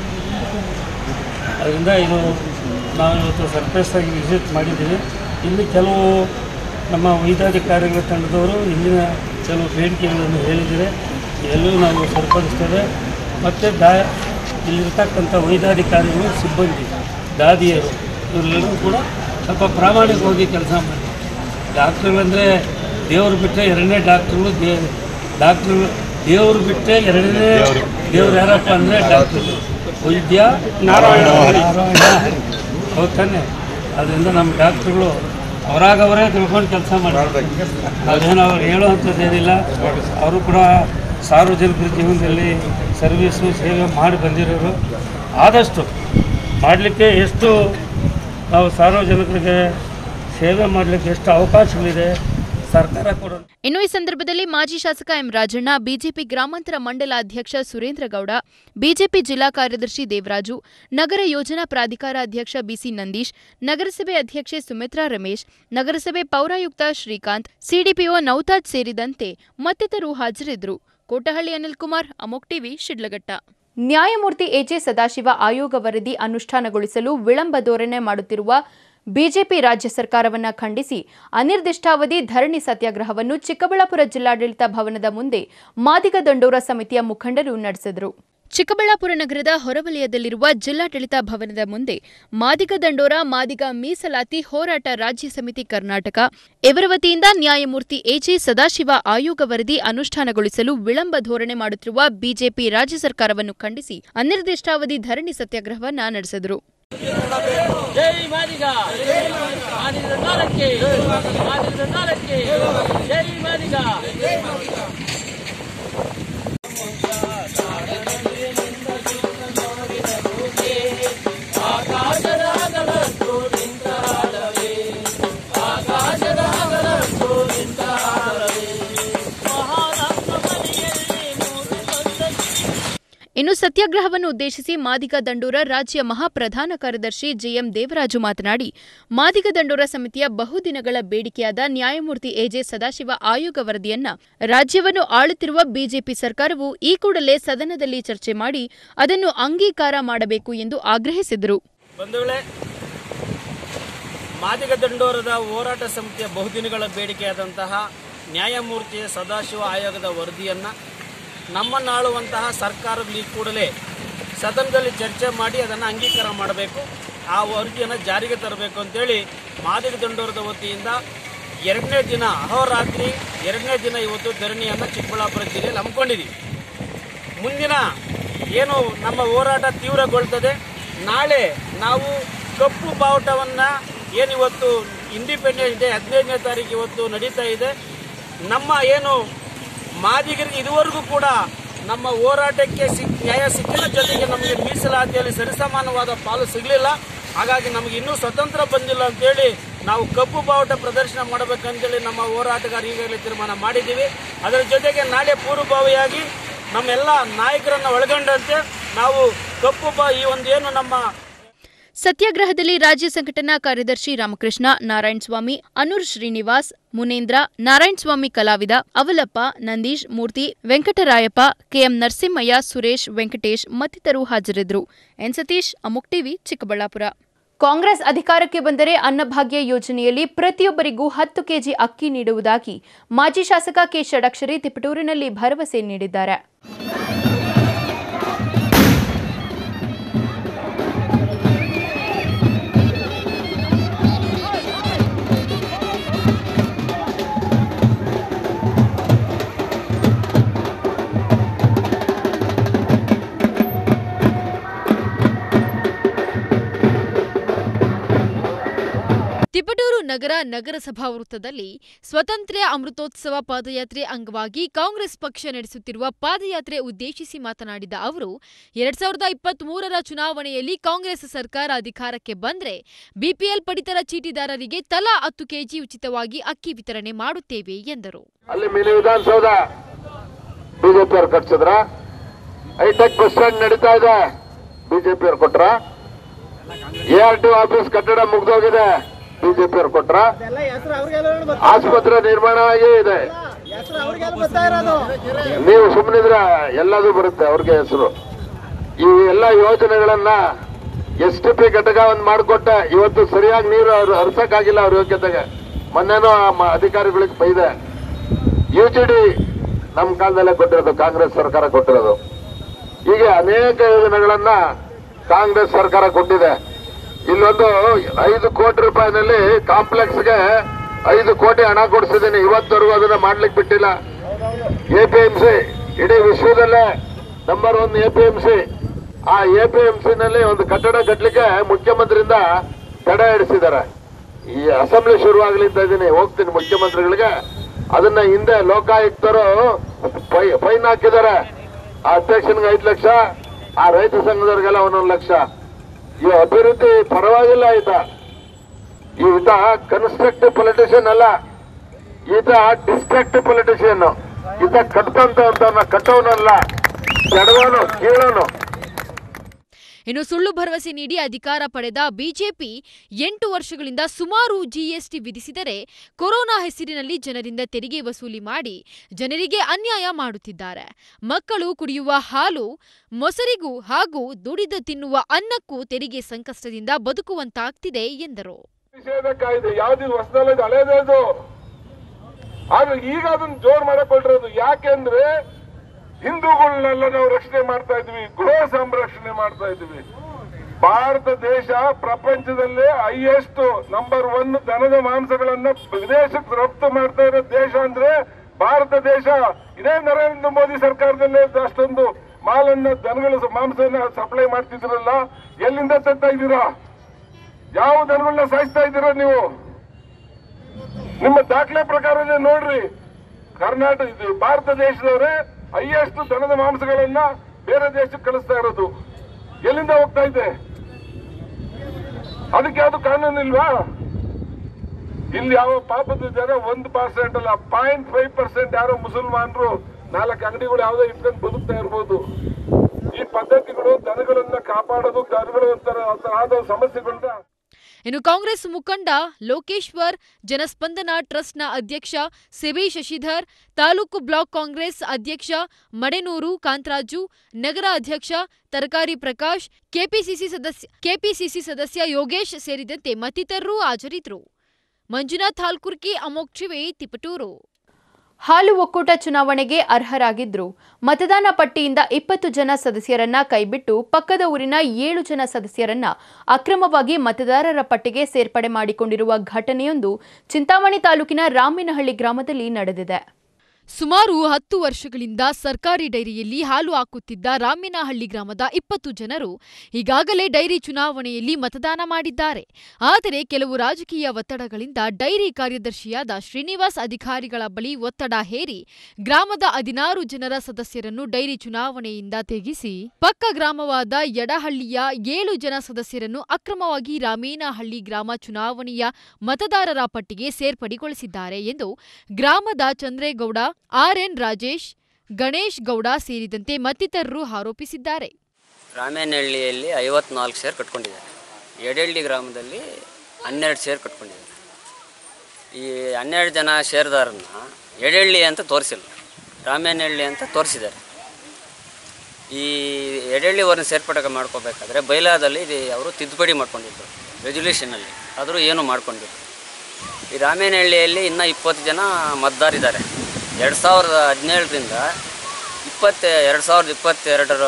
ಅದರಿಂದ ಇದು ನಾವು ಇವತ್ತು ಸರ್ಪ್ರೈಸ್ ಆಗಿ ವಿಸಿಟ್ ಮಾಡಿದ್ದೀವಿ ಇಲ್ಲಿ ಕೆಲವು ನಮ್ಮ ವೈದ್ಯಾಧಿಕಾರಿಗಳ ತಂಡದವರು ಇಲ್ಲಿನ ಕೆಲವು ಬೇಡಿಕೆಗಳನ್ನು ಹೇಳಿದರೆ ಎಲ್ಲೂ ನಾವು ಸರಿಪಡಿಸ್ತೇವೆ ಮತ್ತು ದಾ ಇಲ್ಲಿರ್ತಕ್ಕಂಥ ವೈದ್ಯಾಧಿಕಾರಿಗಳು ಸಿಬ್ಬಂದಿ ದಾದಿಯರು ಇವರೆಲ್ಲರೂ ಕೂಡ ಸ್ವಲ್ಪ ಪ್ರಾಮಾಣಿಕವಾಗಿ ಕೆಲಸ ಮಾಡಿ ಡಾಕ್ಟ್ರುಗಳಂದರೆ ದೇವರು ಬಿಟ್ಟರೆ ಎರಡನೇ ಡಾಕ್ಟ್ರುಗಳು ದೇ ಡಾಕ್ಟ್ರುಗಳು ದೇವರು ಬಿಟ್ಟರೆ ಎರಡನೇ ದೇವ್ರು ಯಾರಪ್ಪ ಅಂದರೆ ಡಾಕ್ಟ್ರು ವೈದ್ಯ ನಾರಾಯಣ ನಾರಾಯಣ ಹೌದು ತಾನೆ ಅದರಿಂದ ನಮ್ಮ ಡಾಕ್ಟ್ರುಗಳು ಅವರಾಗವರೇ ತಿಳ್ಕೊಂಡು ಕೆಲಸ ಮಾಡಬೇಕು ಅದೇನು ಅವ್ರು ಹೇಳುವಂಥದ್ದೇನಿಲ್ಲ ಅವರು ಕೂಡ ಸಾರ್ವಜನಿಕರ ಜೀವನದಲ್ಲಿ ಸರ್ವೀಸು ಸೇವೆ ಮಾಡಿ ಬಂದಿರೋರು ಆದಷ್ಟು ಮಾಡಲಿಕ್ಕೆ ಎಷ್ಟು ನಾವು ಸಾರ್ವಜನಿಕರಿಗೆ ಸೇವೆ ಮಾಡಲಿಕ್ಕೆ ಎಷ್ಟು ಅವಕಾಶಗಳಿದೆ ಸರ್ಕಾರ ಕೊಡೋ ಇನ್ನು ಈ ಸಂದರ್ಭದಲ್ಲಿ ಮಾಜಿ ಶಾಸಕ ಎಂ ರಾಜಣ್ಣ ಬಿಜೆಪಿ ಗ್ರಾಮಾಂತರ ಮಂಡಲ ಅಧ್ಯಕ್ಷ ಸುರೇಂದ್ರ ಗೌಡ ಬಿಜೆಪಿ ಜಿಲ್ಲಾ ಕಾರ್ಯದರ್ಶಿ ದೇವರಾಜು ನಗರ ಯೋಜನಾ ಪ್ರಾಧಿಕಾರ ಅಧ್ಯಕ್ಷ ಬಿಸಿ ನಂದೀಶ್ ನಗರಸಭೆ ಅಧ್ಯಕ್ಷೆ ಸುಮಿತ್ರಾ ರಮೇಶ್ ನಗರಸಭೆ ಪೌರಾಯುಕ್ತ ಶ್ರೀಕಾಂತ್ ಸಿಡಿಪಿಒ ನೌತಾಜ್ ಸೇರಿದಂತೆ ಮತ್ತಿತರರು ಹಾಜರಿದ್ದರು ಕೋಟಹಳ್ಳಿ ಅನಿಲ್ಕುಮಾರ್ ಅಮೋಕ್ ಟಿವಿ ಶಿಡ್ಲಘಟ್ಟ ನ್ಯಾಯಮೂರ್ತಿ ಎಜೆ ಸದಾಶಿವ ಆಯೋಗ ವರದಿ ಅನುಷ್ಠಾನಗೊಳಿಸಲು ವಿಳಂಬ ಧೋರಣೆ ಮಾಡುತ್ತಿರುವ ಬಿಜೆಪಿ ರಾಜ್ಯ ಸರ್ಕಾರವನ್ನ ಖಂಡಿಸಿ ಅನಿರ್ದಿಷ್ಟಾವಧಿ ಧರಣಿ ಸತ್ಯಾಗ್ರಹವನ್ನು ಚಿಕ್ಕಬಳ್ಳಾಪುರ ಜಿಲ್ಲಾಡಳಿತ ಭವನದ ಮುಂದೆ ಮಾದಿಗ ದಂಡೋರ ಸಮಿತಿಯ ಮುಖಂಡರು ನಡೆಸಿದರು ಚಿಕ್ಕಬಳ್ಳಾಪುರ ನಗರದ ಹೊರವಲಯದಲ್ಲಿರುವ ಜಿಲ್ಲಾಡಳಿತ ಭವನದ ಮುಂದೆ ಮಾದಿಗ ದಂಡೋರ ಮಾದಿಗ ಮೀಸಲಾತಿ ಹೋರಾಟ ರಾಜ್ಯ ಸಮಿತಿ ಕರ್ನಾಟಕ ಇವರ ವತಿಯಿಂದ ನ್ಯಾಯಮೂರ್ತಿ ಎಜೆ ಸದಾಶಿವ ಆಯೋಗ ವರದಿ ಅನುಷ್ಠಾನಗೊಳಿಸಲು ವಿಳಂಬ ಧೋರಣೆ ಮಾಡುತ್ತಿರುವ ಬಿಜೆಪಿ ರಾಜ್ಯ ಸರ್ಕಾರವನ್ನು ಖಂಡಿಸಿ ಅನಿರ್ದಿಷ್ಟಾವಧಿ ಧರಣಿ ಸತ್ಯಾಗ್ರಹವನ್ನ ನಡೆಸಿದರು ಜೈ ಮಾದಿಗ ಮಾದಿಗರ ನಾಲ್ಕೆ ಮಾದಿಗರ ನಾಲ್ಕೆ ಜೈ ಮಾದಿಗ ಆಕಾಶದ ಅಗಲತ್ತು ನಿಂತ ಹಾಡವೇ ಆಕಾಶದ ಅಗಲತ್ತು ನಿಂತ ಹಾಡವೇ ಮಹಾರಾಷ್ಟ್ರ ಮನೆಯಲ್ಲಿ ಮೂರು ಇನ್ನು ಸತ್ಯಾಗ್ರಹವನ್ನು ಉದ್ದೇಶಿಸಿ ಮಾದಿಗ ದಂಡೋರ ರಾಜ್ಯ ಮಹಾಪ್ರಧಾನ ಕಾರ್ಯದರ್ಶಿ ಜಿಎಂ ದೇವರಾಜು ಮಾತನಾಡಿ ಮಾದಿಗ ದಂಡೋರ ಸಮಿತಿಯ ಬಹುದಿನಗಳ ಬೇಡಿಕೆಯಾದ ನ್ಯಾಯಮೂರ್ತಿ ಎಜೆ ಸದಾಶಿವ ಆಯೋಗ ವರದಿಯನ್ನ ರಾಜ್ಯವನ್ನು ಆಳುತ್ತಿರುವ ಬಿಜೆಪಿ ಸರ್ಕಾರವು ಈ ಕೂಡಲೇ ಸದನದಲ್ಲಿ ಚರ್ಚೆ ಮಾಡಿ ಅದನ್ನು ಅಂಗೀಕಾರ ಮಾಡಬೇಕು ಎಂದು ಆಗ್ರಹಿಸಿದರು ಬಂಧುಗಳೇ ಮಾದಿಗ ದಂಡೋರದ ಹೋರಾಟ ಸಮಿತಿಯ ಬಹುದಿನಗಳ ಬೇಡಿಕೆಯಾದಂತಹ ನ್ಯಾಯಮೂರ್ತಿ ಸದಾಶಿವ ಆಯೋಗದ ವರದಿಯನ್ನು ನಮ್ಮನ್ನಾಳುವಂತಹ ಸರ್ಕಾರದಲ್ಲಿ ಕೂಡಲೇ ಸದನದಲ್ಲಿ ಚರ್ಚೆ ಮಾಡಿ ಅದನ್ನು ಅಂಗೀಕಾರ ಮಾಡಬೇಕು ಆ ವರದಿಯನ್ನು ಜಾರಿಗೆ ತರಬೇಕು ಅಂತೇಳಿ ಮಾದಿಗ ದಂಡೋರದ ವತಿಯಿಂದ ಎರಡನೇ ದಿನ ಅಹೋರಾತ್ರಿ ಎರಡನೇ ದಿನ ಇವತ್ತು ಧರಣಿಯನ್ನು ಚಿಕ್ಕಬಳ್ಳಾಪುರ ಜಿಲ್ಲೆಯಲ್ಲಿ ಹಮ್ಮಿಕೊಂಡಿದ್ದೀವಿ ಮುಂದಿನ ಏನು ನಮ್ಮ ಹೋರಾಟ ತೀವ್ರಗೊಳ್ತದೆ ನಾಳೆ ನಾವು ಕಪ್ಪು ಬಾವುಟವನ್ನು ಏನಿವತ್ತು ಇಂಡಿಪೆಂಡೆನ್ಸ್ ಡೇ ಹದಿನೈದನೇ ತಾರೀಕು ಇವತ್ತು ನಡೀತಾ ಇದೆ ನಮ್ಮ ಏನು ಮಾದಿಗರಿಗೆ ಇದುವರೆಗೂ ಕೂಡ ನಮ್ಮ ಹೋರಾಟಕ್ಕೆ ಸಿಕ್ ನ್ಯಾಯ ಸಿಕ್ಕಿನ ಜೊತೆಗೆ ನಮಗೆ ಮೀಸಲಾತಿಯಲ್ಲಿ ಸರಿಸಮಾನವಾದ ಪಾಲು ಸಿಗಲಿಲ್ಲ ಹಾಗಾಗಿ ನಮಗೆ ಇನ್ನೂ ಸ್ವತಂತ್ರ ಬಂದಿಲ್ಲ ಅಂತೇಳಿ ನಾವು ಕಪ್ಪು ಬಾವುಟ ಪ್ರದರ್ಶನ ಮಾಡಬೇಕಂತೇಳಿ ನಮ್ಮ ಹೋರಾಟಗಾರ ಈಗಾಗಲೇ ತೀರ್ಮಾನ ಮಾಡಿದ್ದೀವಿ ಅದರ ಜೊತೆಗೆ ನಾಳೆ ಪೂರ್ವಭಾವಿಯಾಗಿ ನಮ್ಮೆಲ್ಲ ನಾಯಕರನ್ನ ಒಳಗೊಂಡಂತೆ ನಾವು ಕಪ್ಪು ಬಾ ಈ ಒಂದು ಏನು ನಮ್ಮ ಸತ್ಯಾಗ್ರಹದಲ್ಲಿ ರಾಜ್ಯ ಸಂಘಟನಾ ಕಾರ್ಯದರ್ಶಿ ರಾಮಕೃಷ್ಣ ನಾರಾಯಣ ಸ್ವಾಮಿ ಅನೂರ್ ಶ್ರೀನಿವಾಸ್ ಮುನೇಂದ್ರ ನಾರಾಯಣ ಸ್ವಾಮಿ ಕಲಾವಿದ ಅವಲಪ್ಪ ನಂದೀಶ್ ಮೂರ್ತಿ ವೆಂಕಟರಾಯಪ್ಪ ಕೆಎಂ ನರಸಿಂಹಯ್ಯ ಸುರೇಶ್ ವೆಂಕಟೇಶ್ ಮತ್ತಿತರರು ಹಾಜರಿದ್ದರು ಎನ್ ಸತೀಶ್ ಅಮುಕ್ ಟಿವಿ ಚಿಕ್ಕಬಳ್ಳಾಪುರ ಕಾಂಗ್ರೆಸ್ ಅಧಿಕಾರಕ್ಕೆ ಬಂದರೆ ಅನ್ನಭಾಗ್ಯ ಯೋಜನೆಯಲ್ಲಿ ಪ್ರತಿಯೊಬ್ಬರಿಗೂ ಹತ್ತು ಕೆಜಿ ಅಕ್ಕಿ ನೀಡುವುದಾಗಿ ಮಾಜಿ ಶಾಸಕ ಕೆ ಷಡಕ್ಷರಿ ತಿಪಟೂರಿನಲ್ಲಿ ಭರವಸೆ ನೀಡಿದ್ದಾರೆ ತಿಪಟೂರು ನಗರ ನಗರಸಭಾ ವೃತ್ತದಲ್ಲಿ ಸ್ವತಂತ್ರ್ಯ ಅಮೃತೋತ್ಸವ ಪಾದಯಾತ್ರೆ ಅಂಗವಾಗಿ ಕಾಂಗ್ರೆಸ್ ಪಕ್ಷ ನಡೆಸುತ್ತಿರುವ ಪಾದಯಾತ್ರೆ ಉದ್ದೇಶಿಸಿ ಮಾತನಾಡಿದ ಅವರು ಎರಡ್ ಸಾವಿರದ ಇಪ್ಪತ್ತ್ ಮೂರರ ಚುನಾವಣೆಯಲ್ಲಿ ಕಾಂಗ್ರೆಸ್ ಸರ್ಕಾರ ಅಧಿಕಾರಕ್ಕೆ ಬಂದ್ರೆ ಬಿಪಿಎಲ್ ಪಡಿತರ ಚೀಟಿದಾರರಿಗೆ ತಲಾ ಹತ್ತು ಕೆಜಿ ಉಚಿತವಾಗಿ ಅಕ್ಕಿ ವಿತರಣೆ ಮಾಡುತ್ತೇವೆ ಎಂದರು ಅಲ್ಲಿ ಮಿನಿ ವಿಧಾನಸೌಧ ಬಿಜೆಪಿ ಅವ್ರು ಕಟ್ಸಿದ್ರ ಹೈಟೆಕ್ ಬಸ್ ಸ್ಟ್ಯಾಂಡ್ ನಡೀತಾ ಇದೆ ಬಿಜೆಪಿ ಅವ್ರು ಕೊಟ್ರ ಎ ಆರ್ ಟಿ ಆಫೀಸ್ ಕಟ್ಟಡ ಮುಗ್ದೋಗಿದೆ ಬಿಜೆಪಿ ಅವ್ರು ಕೊಟ್ರ ಎಲ್ಲ ಹೆಸರು ಅವ್ರಿಗೆಲ್ಲ ಆಸ್ಪತ್ರೆ ನಿರ್ಮಾಣ ಆಗೇ ಇದೆ ಹೆಸರು ಅವ್ರಿಗೆಲ್ಲ ಗೊತ್ತಾ ಇರೋದು ನೀವು ಸುಮ್ಮನಿದ್ರೆ ಎಲ್ಲದೂ ಬರುತ್ತೆ ಅವ್ರಿಗೆ ಹೆಸರು ಈ ಎಲ್ಲ ಯೋಜನೆಗಳನ್ನ ಎಸ್ ಟಿ ಪಿ ಘಟಕ ಒಂದು ಮಾಡಿಕೊಟ್ಟೆ ಇವತ್ತು ಸರಿಯಾಗಿ ನೀರು ಅವ್ರು ಹರ್ಸಕ್ಕಾಗಿಲ್ಲ ಅವ್ರ ಯೋಗ್ಯತೆಗೆ ಮೊನ್ನೆನೂ ಆ ಮ- ಅಧಿಕಾರಿಗಳಿಗೆ ಬೈದೆ ಯು ಜಿ ಡಿ ನಮ್ಮ ಕಾಲದಲ್ಲೇ ಕೊಟ್ಟಿರೋದು ಕಾಂಗ್ರೆಸ್ ಸರ್ಕಾರ ಕೊಟ್ಟಿರೋದು ಹೀಗೆ ಅನೇಕ ಯೋಜನೆಗಳನ್ನ ಕಾಂಗ್ರೆಸ್ ಸರ್ಕಾರ ಕೊಟ್ಟಿದೆ ಇಲ್ಲೊಂದು ಐದು ಕೋಟಿ ರೂಪಾಯಿನಲ್ಲಿ ಕಾಂಪ್ಲೆಕ್ಸ್ಗೆ ಐದು ಕೋಟಿ ಹಣ ಕೊಡಿಸಿದ್ದೀನಿ ಇವತ್ತವರೆಗೂ ಅದನ್ನ ಮಾಡ್ಲಿಕ್ಕೆ ಬಿಟ್ಟಿಲ್ಲ ಎಪಿಎಂಸಿ ಇಡೀ ವಿಶ್ವದಲ್ಲೇ ನಂಬರ್ ಒನ್ ಎಪಿಎಂಸಿ ಆ ಎಪಿಎಂಸಿ ನಲ್ಲಿ ಒಂದು ಕಟ್ಟಡ ಕಟ್ಟಲಿಕ್ಕೆ ಮುಖ್ಯಮಂತ್ರಿಯಿಂದ ತಡೆ ಹಿಡಿಸಿದ್ದಾರೆ ಈ ಅಸೆಂಬ್ಲಿ ಶುರುವಾಗ್ಲಿ ಅಂತ ಇದ್ದೀನಿ ಹೋಗ್ತೀನಿ ಮುಖ್ಯಮಂತ್ರಿಗಳಿಗೆ ಅದನ್ನ ಹಿಂದೆ ಲೋಕಾಯುಕ್ತರು ಫೈ- ಫೈನ್ ಹಾಕಿದ್ದಾರೆ ಆ ಅಧ್ಯಕ್ಷನ್ಗೆ ಐದು ಲಕ್ಷ ಆ ರೈತ ಸಂಘದವ್ರಿಗೆಲ್ಲ ಒಂದೊಂದು ಲಕ್ಷ ಈ ಅಭಿವೃದ್ಧಿ ಪರವಾಗಿಲ್ಲ ಈತ ಈತ ಕನ್ಸ್ಟ್ರಕ್ಟಿವ್ ಪೊಲಿಟಿಷಿಯನ್ ಅಲ್ಲ ಈತ ಡಿಸ್ಟ್ರಕ್ಟಿವ್ ಪೊಲಿಟಿಷಿಯನ್ ಈತ ಕಟ್ತಂತ ಅಂತ ಕಟ್ಟೋನಲ್ಲ ಕೆಡವನು ಕೀಳೋನು ಇನ್ನು ಸುಳ್ಳು ಭರವಸೆ ನೀಡಿ ಅಧಿಕಾರ ಪಡೆದ ಬಿಜೆಪಿ ಎಂಟು ವರ್ಷಗಳಿಂದ ಸುಮಾರು ಜಿಎಸ್ಟಿ ವಿಧಿಸಿದರೆ ಕೊರೋನಾ ಹೆಸರಿನಲ್ಲಿ ಜನರಿಂದ ತೆರಿಗೆ ವಸೂಲಿ ಮಾಡಿ ಜನರಿಗೆ ಅನ್ಯಾಯ ಮಾಡುತ್ತಿದ್ದಾರೆ ಮಕ್ಕಳು ಕುಡಿಯುವ ಹಾಲು ಮೊಸರಿಗೂ ಹಾಗೂ ದುಡಿದು ತಿನ್ನುವ ಅನ್ನಕ್ಕೂ ತೆರಿಗೆ ಸಂಕಷ್ಟದಿಂದ ಬದುಕುವಂತಾಗ್ತಿದೆ ಎಂದರು ನಿಷೇಧ ಕಾಯ್ದೆ ಯಾವ್ದು ಹೊಸದಲ್ಲ ಇದು ಹಳೇದೇ ಅದು ಆದ್ರೆ ಈಗ ಅದನ್ನ ಜೋರ್ ಮಾಡಕ್ ಹೊರಟಿರೋದು ಯಾಕೆಂದ್ರೆ ಹಿಂದೂಗಳನ್ನೆಲ್ಲ ನಾವು ರಕ್ಷಣೆ ಮಾಡ್ತಾ ಇದ್ವಿ ಗೃಹ ಸಂರಕ್ಷಣೆ ಮಾಡ್ತಾ ಇದ್ವಿ ಭಾರತ ದೇಶ ಪ್ರಪಂಚದಲ್ಲೇ ಹೈಯೆಸ್ಟ್ ನಂಬರ್ ಒನ್ ದನದ ಮಾಂಸಗಳನ್ನ ವಿದೇಶಕ್ಕೆ ರಫ್ತು ಮಾಡ್ತಾ ಇರೋ ದೇಶ ಅಂದ್ರೆ ಭಾರತ ದೇಶ ಇದೇ ನರೇಂದ್ರ ಮೋದಿ ಸರ್ಕಾರದಲ್ಲೇ ಅಷ್ಟೊಂದು ಮಾಲನ್ನ ದನಗಳ ಮಾಂಸನ ಸಪ್ಲೈ ಮಾಡ್ತಿದ್ರಲ್ಲ ಎಲ್ಲಿಂದ ತರ್ತಾ ಇದ್ದೀರಾ ಯಾವ ದನಗಳನ್ನ ಸಾಯಿಸ್ತಾ ಇದ್ದೀರಾ ನೀವು ನಿಮ್ಮ ದಾಖಲೆ ಪ್ರಕಾರನೇ ನೋಡ್ರಿ ಕರ್ನಾಟಕ ಇದು ಭಾರತ ದೇಶದವರೇ ಹೈಯೆಸ್ಟ್ ದನದ ಮಾಂಸಗಳನ್ನ ಬೇರೆ ದೇಶಕ್ಕೆ ಕಳಿಸ್ತಾ ಇರೋದು ಎಲ್ಲಿಂದ ಹೋಗ್ತಾ ಇದೆ ಅದಕ್ಕೆ ಯಾವ್ದು ಕಾನೂನು ಇಲ್ವಾ ಇಲ್ಲಿ ಯಾವ ಪಾಪದ ಜನ ಒಂದು ಪರ್ಸೆಂಟ್ ಅಲ್ಲ ಪಾಯಿಂಟ್ ಫೈವ್ ಪರ್ಸೆಂಟ್ ಯಾರೋ ಮುಸಲ್ಮಾನರು ನಾಲ್ಕು ಅಂಗಡಿಗಳು ಯಾವ್ದೋ ಇಟ್ಕೊಂಡು ಬದುಕ್ತಾ ಇರ್ಬೋದು ಈ ಪದ್ಧತಿಗಳು ದನಗಳನ್ನ ಕಾಪಾಡೋದು ದನಗಳು ಒಂಥರ ಆದ ಸಮಸ್ಯೆಗಳನ್ನ ಇನ್ನು ಕಾಂಗ್ರೆಸ್ ಮುಖಂಡ ಲೋಕೇಶ್ವರ್ ಜನಸ್ಪಂದನ ಟ್ರಸ್ಟ್ನ ಅಧ್ಯಕ್ಷ ಸಿಬಿ ಶಶಿಧರ್ ತಾಲೂಕು ಬ್ಲಾಕ್ ಕಾಂಗ್ರೆಸ್ ಅಧ್ಯಕ್ಷ ಮಡೆನೂರು ಕಾಂತರಾಜು ನಗರ ಅಧ್ಯಕ್ಷ ತರಕಾರಿ ಪ್ರಕಾಶ್ ಕೆಪಿಸಿಸಿ ಸದಸ್ಯ ಕೆಪಿಸಿಸಿ ಸದಸ್ಯ ಯೋಗೇಶ್ ಸೇರಿದಂತೆ ಮತ್ತಿತರರು ಹಾಜರಿದ್ದರು ಮಂಜುನಾಥ್ ಹಾಲ್ಕುರ್ಕಿ ಅಮೋಕ್ ಟಿವಿ ತಿಪಟೂರು ಹಾಲು ಒಕ್ಕೂಟ ಚುನಾವಣೆಗೆ ಅರ್ಹರಾಗಿದ್ರು ಮತದಾನ ಪಟ್ಟಿಯಿಂದ ಇಪ್ಪತ್ತು ಜನ ಸದಸ್ಯರನ್ನ ಕೈಬಿಟ್ಟು ಪಕ್ಕದ ಊರಿನ ಏಳು ಜನ ಸದಸ್ಯರನ್ನ ಅಕ್ರಮವಾಗಿ ಮತದಾರರ ಪಟ್ಟಿಗೆ ಸೇರ್ಪಡೆ ಮಾಡಿಕೊಂಡಿರುವ ಘಟನೆಯೊಂದು ಚಿಂತಾಮಣಿ ತಾಲೂಕಿನ ರಾಮಿನಹಳ್ಳಿ ಗ್ರಾಮದಲ್ಲಿ ನಡೆದಿದೆ ಸುಮಾರು ಹತ್ತು ವರ್ಷಗಳಿಂದ ಸರ್ಕಾರಿ ಡೈರಿಯಲ್ಲಿ ಹಾಲು ಹಾಕುತ್ತಿದ್ದ ರಾಮಿನಹಳ್ಳಿ ಗ್ರಾಮದ ಇಪ್ಪತ್ತು ಜನರು ಈಗಾಗಲೇ ಡೈರಿ ಚುನಾವಣೆಯಲ್ಲಿ ಮತದಾನ ಮಾಡಿದ್ದಾರೆ ಆದರೆ ಕೆಲವು ರಾಜಕೀಯ ಒತ್ತಡಗಳಿಂದ ಡೈರಿ ಕಾರ್ಯದರ್ಶಿಯಾದ ಶ್ರೀನಿವಾಸ್ ಅಧಿಕಾರಿಗಳ ಬಳಿ ಒತ್ತಡ ಹೇರಿ ಗ್ರಾಮದ ಹದಿನಾರು ಜನರ ಸದಸ್ಯರನ್ನು ಡೈರಿ ಚುನಾವಣೆಯಿಂದ ತೆಗೆಸಿ ಪಕ್ಕ ಗ್ರಾಮವಾದ ಯಡಹಳ್ಳಿಯ ಏಳು ಜನ ಸದಸ್ಯರನ್ನು ಅಕ್ರಮವಾಗಿ ರಾಮೇನಹಳ್ಳಿ ಗ್ರಾಮ ಚುನಾವಣೆಯ ಮತದಾರರ ಪಟ್ಟಿಗೆ ಸೇರ್ಪಡೆಗೊಳಿಸಿದ್ದಾರೆ ಎಂದು ಗ್ರಾಮದ ಚಂದ್ರೇಗೌಡ ಆರ್ಎನ್ ರಾಜೇಶ್ ಗಣೇಶ್ ಗೌಡ ಸೇರಿದಂತೆ ಮತ್ತಿತರರು ಆರೋಪಿಸಿದ್ದಾರೆ ರಾಮೇನಹಳ್ಳಿಯಲ್ಲಿ ಐವತ್ನಾಲ್ಕು ಶೇರ್ ಕಟ್ಕೊಂಡಿದ್ದಾರೆ ಎಡೆಳ್ಳಿ ಗ್ರಾಮದಲ್ಲಿ ಹನ್ನೆರಡು ಶೇರ್ ಕಟ್ಕೊಂಡಿದ್ದಾರೆ ಈ ಹನ್ನೆರಡು ಜನ ಶೇರ್ದಾರನ್ನ ಎಡೆಳ್ಳಿ ಅಂತ ತೋರಿಸಿಲ್ಲ ರಾಮೇನಹಳ್ಳಿ ಅಂತ ತೋರಿಸಿದ್ದಾರೆ ಈ ಎಡೆಳ್ಳಿವರನ್ನ ಸೇರ್ಪಡೆ ಮಾಡ್ಕೋಬೇಕಾದ್ರೆ ಬೈಲಾದಲ್ಲಿ ಇದು ಅವರು ತಿದ್ದುಪಡಿ ಮಾಡ್ಕೊಂಡಿದ್ರು ರೆಜಲ್ಯೂಷನಲ್ಲಿ ಆದರೂ ಏನೂ ಮಾಡ್ಕೊಂಡಿದ್ರು ಈ ರಾಮೇನಹಳ್ಳಿಯಲ್ಲಿ ಇನ್ನೂ ಇಪ್ಪತ್ತು ಜನ ಮತದಾರಿದ್ದಾರೆ ಎರಡು ಸಾವಿರದ ಹದಿನೇಳರಿಂದ ಇಪ್ಪತ್ತ ಎರಡು ಸಾವಿರದ ಇಪ್ಪತ್ತೆರಡರ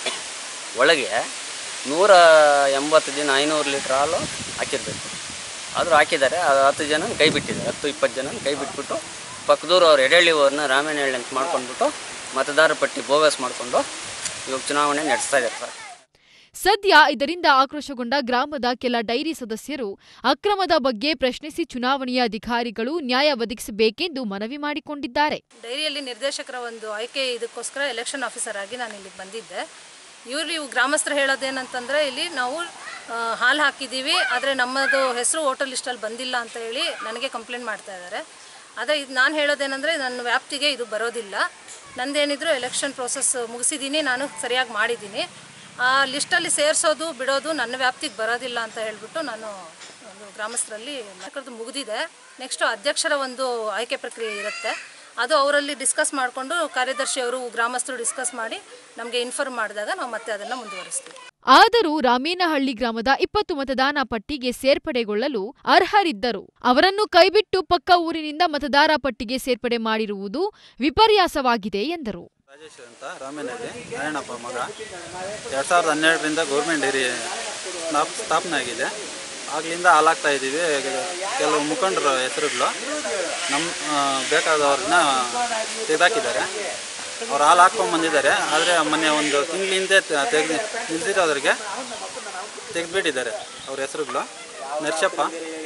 ಒಳಗೆ ನೂರ ಎಂಬತ್ತು ದಿನ ಐನೂರು ಲೀಟ್ರ್ ಹಾಲು ಹಾಕಿರಬೇಕು ಆದರೂ ಹಾಕಿದ್ದಾರೆ ಆ ಹತ್ತು ಜನ ಕೈ ಬಿಟ್ಟಿದ್ದಾರೆ ಹತ್ತು ಇಪ್ಪತ್ತು ಜನ ಕೈ ಬಿಟ್ಬಿಟ್ಟು ಪಕ್ಕದೂರು ಅವ್ರು ಎಡೆಳ್ಳಿವರನ್ನ ರಾಮೇನಹಳ್ಳಿ ಅಂತ ಮಾಡ್ಕೊಂಡ್ಬಿಟ್ಟು ಮತದಾರ ಪಟ್ಟಿ ಬೋಗಸ್ ಮಾಡಿಕೊಂಡು ಇವಾಗ ಚುನಾವಣೆ ನಡೆಸ್ತಾ ಇದ್ದಾರೆ ಸರ್ ಸದ್ಯ ಇದರಿಂದ ಆಕ್ರೋಶಗೊಂಡ ಗ್ರಾಮದ ಕೆಲ ಡೈರಿ ಸದಸ್ಯರು ಅಕ್ರಮದ ಬಗ್ಗೆ ಪ್ರಶ್ನಿಸಿ ಚುನಾವಣೆಯ ಅಧಿಕಾರಿಗಳು ನ್ಯಾಯ ಒದಗಿಸಬೇಕೆಂದು ಮನವಿ ಮಾಡಿಕೊಂಡಿದ್ದಾರೆ ಡೈರಿಯಲ್ಲಿ ನಿರ್ದೇಶಕರ ಒಂದು ಆಯ್ಕೆ ಇದಕ್ಕೋಸ್ಕರ ಎಲೆಕ್ಷನ್ ಆಫೀಸರ್ ಆಗಿ ನಾನು ಇಲ್ಲಿಗೆ ಬಂದಿದ್ದೆ ಇವರು ಇವು ಗ್ರಾಮಸ್ಥರು ಹೇಳೋದೇನಂತಂದರೆ ಇಲ್ಲಿ ನಾವು ಆ, ಹಾಲು ಹಾಕಿದ್ದೀವಿ ಆದರೆ ನಮ್ಮದು ಹೆಸರು ವೋಟರ್ ಲಿಸ್ಟಲ್ಲಿ ಬಂದಿಲ್ಲ ಅಂತ ಹೇಳಿ ನನಗೆ ಕಂಪ್ಲೇಂಟ್ ಮಾಡ್ತಾ ಇದ್ದಾರೆ ಆದರೆ ಇದು ನಾನು ಹೇಳೋದೇನೆಂದರೆ ನನ್ನ ವ್ಯಾಪ್ತಿಗೆ ಇದು ಬರೋದಿಲ್ಲ ನಂದೇನಿದ್ರು ಎಲೆಕ್ಷನ್ ಪ್ರೋಸೆಸ್ ಮುಗಿಸಿದ್ದೀನಿ ನಾನು ಸರಿಯಾಗಿ ಮಾಡಿದ್ದೀನಿ ಆ ಲಿಸ್ಟಲ್ಲಿ ಸೇರಿಸೋದು ಬಿಡೋದು ನನ್ನ ವ್ಯಾಪ್ತಿಗೆ ಬರೋದಿಲ್ಲ ಅಂತ ಹೇಳ್ಬಿಟ್ಟು ನಾನು ಒಂದು ಗ್ರಾಮಸ್ಥರಲ್ಲಿ ನಾಲ್ಕರದ್ದು ಮುಗಿದಿದೆ ನೆಕ್ಸ್ಟು ಅಧ್ಯಕ್ಷರ ಒಂದು ಆಯ್ಕೆ ಪ್ರಕ್ರಿಯೆ ಇರುತ್ತೆ ಅದು ಅವರಲ್ಲಿ ಡಿಸ್ಕಸ್ ಮಾಡಿಕೊಂಡು ಕಾರ್ಯದರ್ಶಿ ಅವರು ಗ್ರಾಮಸ್ಥರು ಡಿಸ್ಕಸ್ ಮಾಡಿ ನಮಗೆ ಇನ್ಫಾರ್ಮ್ ಮಾಡಿದಾಗ ನಾವು ಮತ್ತೆ ಅದನ್ನು ಮುಂದುವರಿಸ್ತೀವಿ ಆದರೂ ರಾಮೇನಹಳ್ಳಿ ಗ್ರಾಮದ ಇಪ್ಪತ್ತು ಮತದಾನ ಪಟ್ಟಿಗೆ ಸೇರ್ಪಡೆಗೊಳ್ಳಲು ಅರ್ಹರಿದ್ದರು ಅವರನ್ನು ಕೈಬಿಟ್ಟು ಪಕ್ಕ ಊರಿನಿಂದ ಮತದಾರ ಪಟ್ಟಿಗೆ ಸೇರ್ಪಡೆ ಮಾಡಿರುವುದು ವಿಪರ್ಯಾಸವಾಗಿದೆ ಎಂದರು ರಾಜೇಶ್ ಅಂತ ರಾಮೇನಹಳ್ಳಿ ನಾರಾಯಣಪ್ಪ ಮಗ ಎರಡು ಸಾವಿರದ ಹನ್ನೆರಡರಿಂದ ಗೌರ್ಮೆಂಟ್ ಡೈರಿ ಸ್ಥಾಪ್ ಸ್ಥಾಪನೆ ಆಗಿದೆ ಆಗ್ಲಿಂದ ಹಾಲಾಗ್ತಾ ಇದ್ದೀವಿ ಕೆಲವು ಮುಖಂಡರ ಹೆಸರುಗಳು ನಮ್ಮ ಆ, ಬೇಕಾದವ್ರನ್ನ ತೆಗೆದಾಕಿದ್ದಾರೆ ಅವ್ರು ಹಾಲು ಹಾಕ್ಕೊಂಡು ಬಂದಿದ್ದಾರೆ ಆದರೆ ಮೊನ್ನೆ ಒಂದು ತಿಂಗಳ ಹಿಂದೆ ತೆಗೆದು ನಿಲ್ಸಿರೋದ್ರಿಗೆ ತೆಗೆದುಬಿಟ್ಟಿದ್ದಾರೆ ಅವ್ರ ಹೆಸರುಗಳು ನರ್ಷಪ್ಪ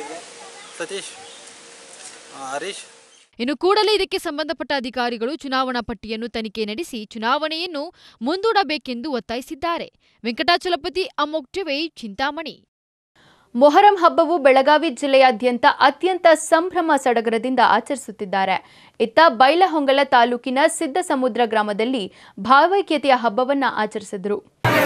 ಸತೀಶ್ ಆ, ಹರೀಶ್ ಇನ್ನು ಕೂಡಲೇ ಇದಕ್ಕೆ ಸಂಬಂಧಪಟ್ಟ ಅಧಿಕಾರಿಗಳು ಚುನಾವಣಾ ಪಟ್ಟಿಯನ್ನು ತನಿಖೆ ನಡೆಸಿ ಚುನಾವಣೆಯನ್ನು ಮುಂದೂಡಬೇಕೆಂದು ಒತ್ತಾಯಿಸಿದ್ದಾರೆ ವೆಂಕಟಾಚಲಪತಿ ಅಮೋಕ್ ಟಿವಿ ಚಿಂತಾಮಣಿ ಮೊಹರಂ ಹಬ್ಬವು ಬೆಳಗಾವಿ ಜಿಲ್ಲೆಯಾದ್ಯಂತ ಅತ್ಯಂತ ಸಂಭ್ರಮ ಸಡಗರದಿಂದ ಆಚರಿಸುತ್ತಿದ್ದಾರೆ ಇತ್ತ ಬೈಲಹೊಂಗಲ ತಾಲೂಕಿನ ಸಿದ್ದಸಮುದ್ರ ಗ್ರಾಮದಲ್ಲಿ ಭಾವೈಕ್ಯತೆಯ ಹಬ್ಬವನ್ನ ಆಚರಿಸಿದರು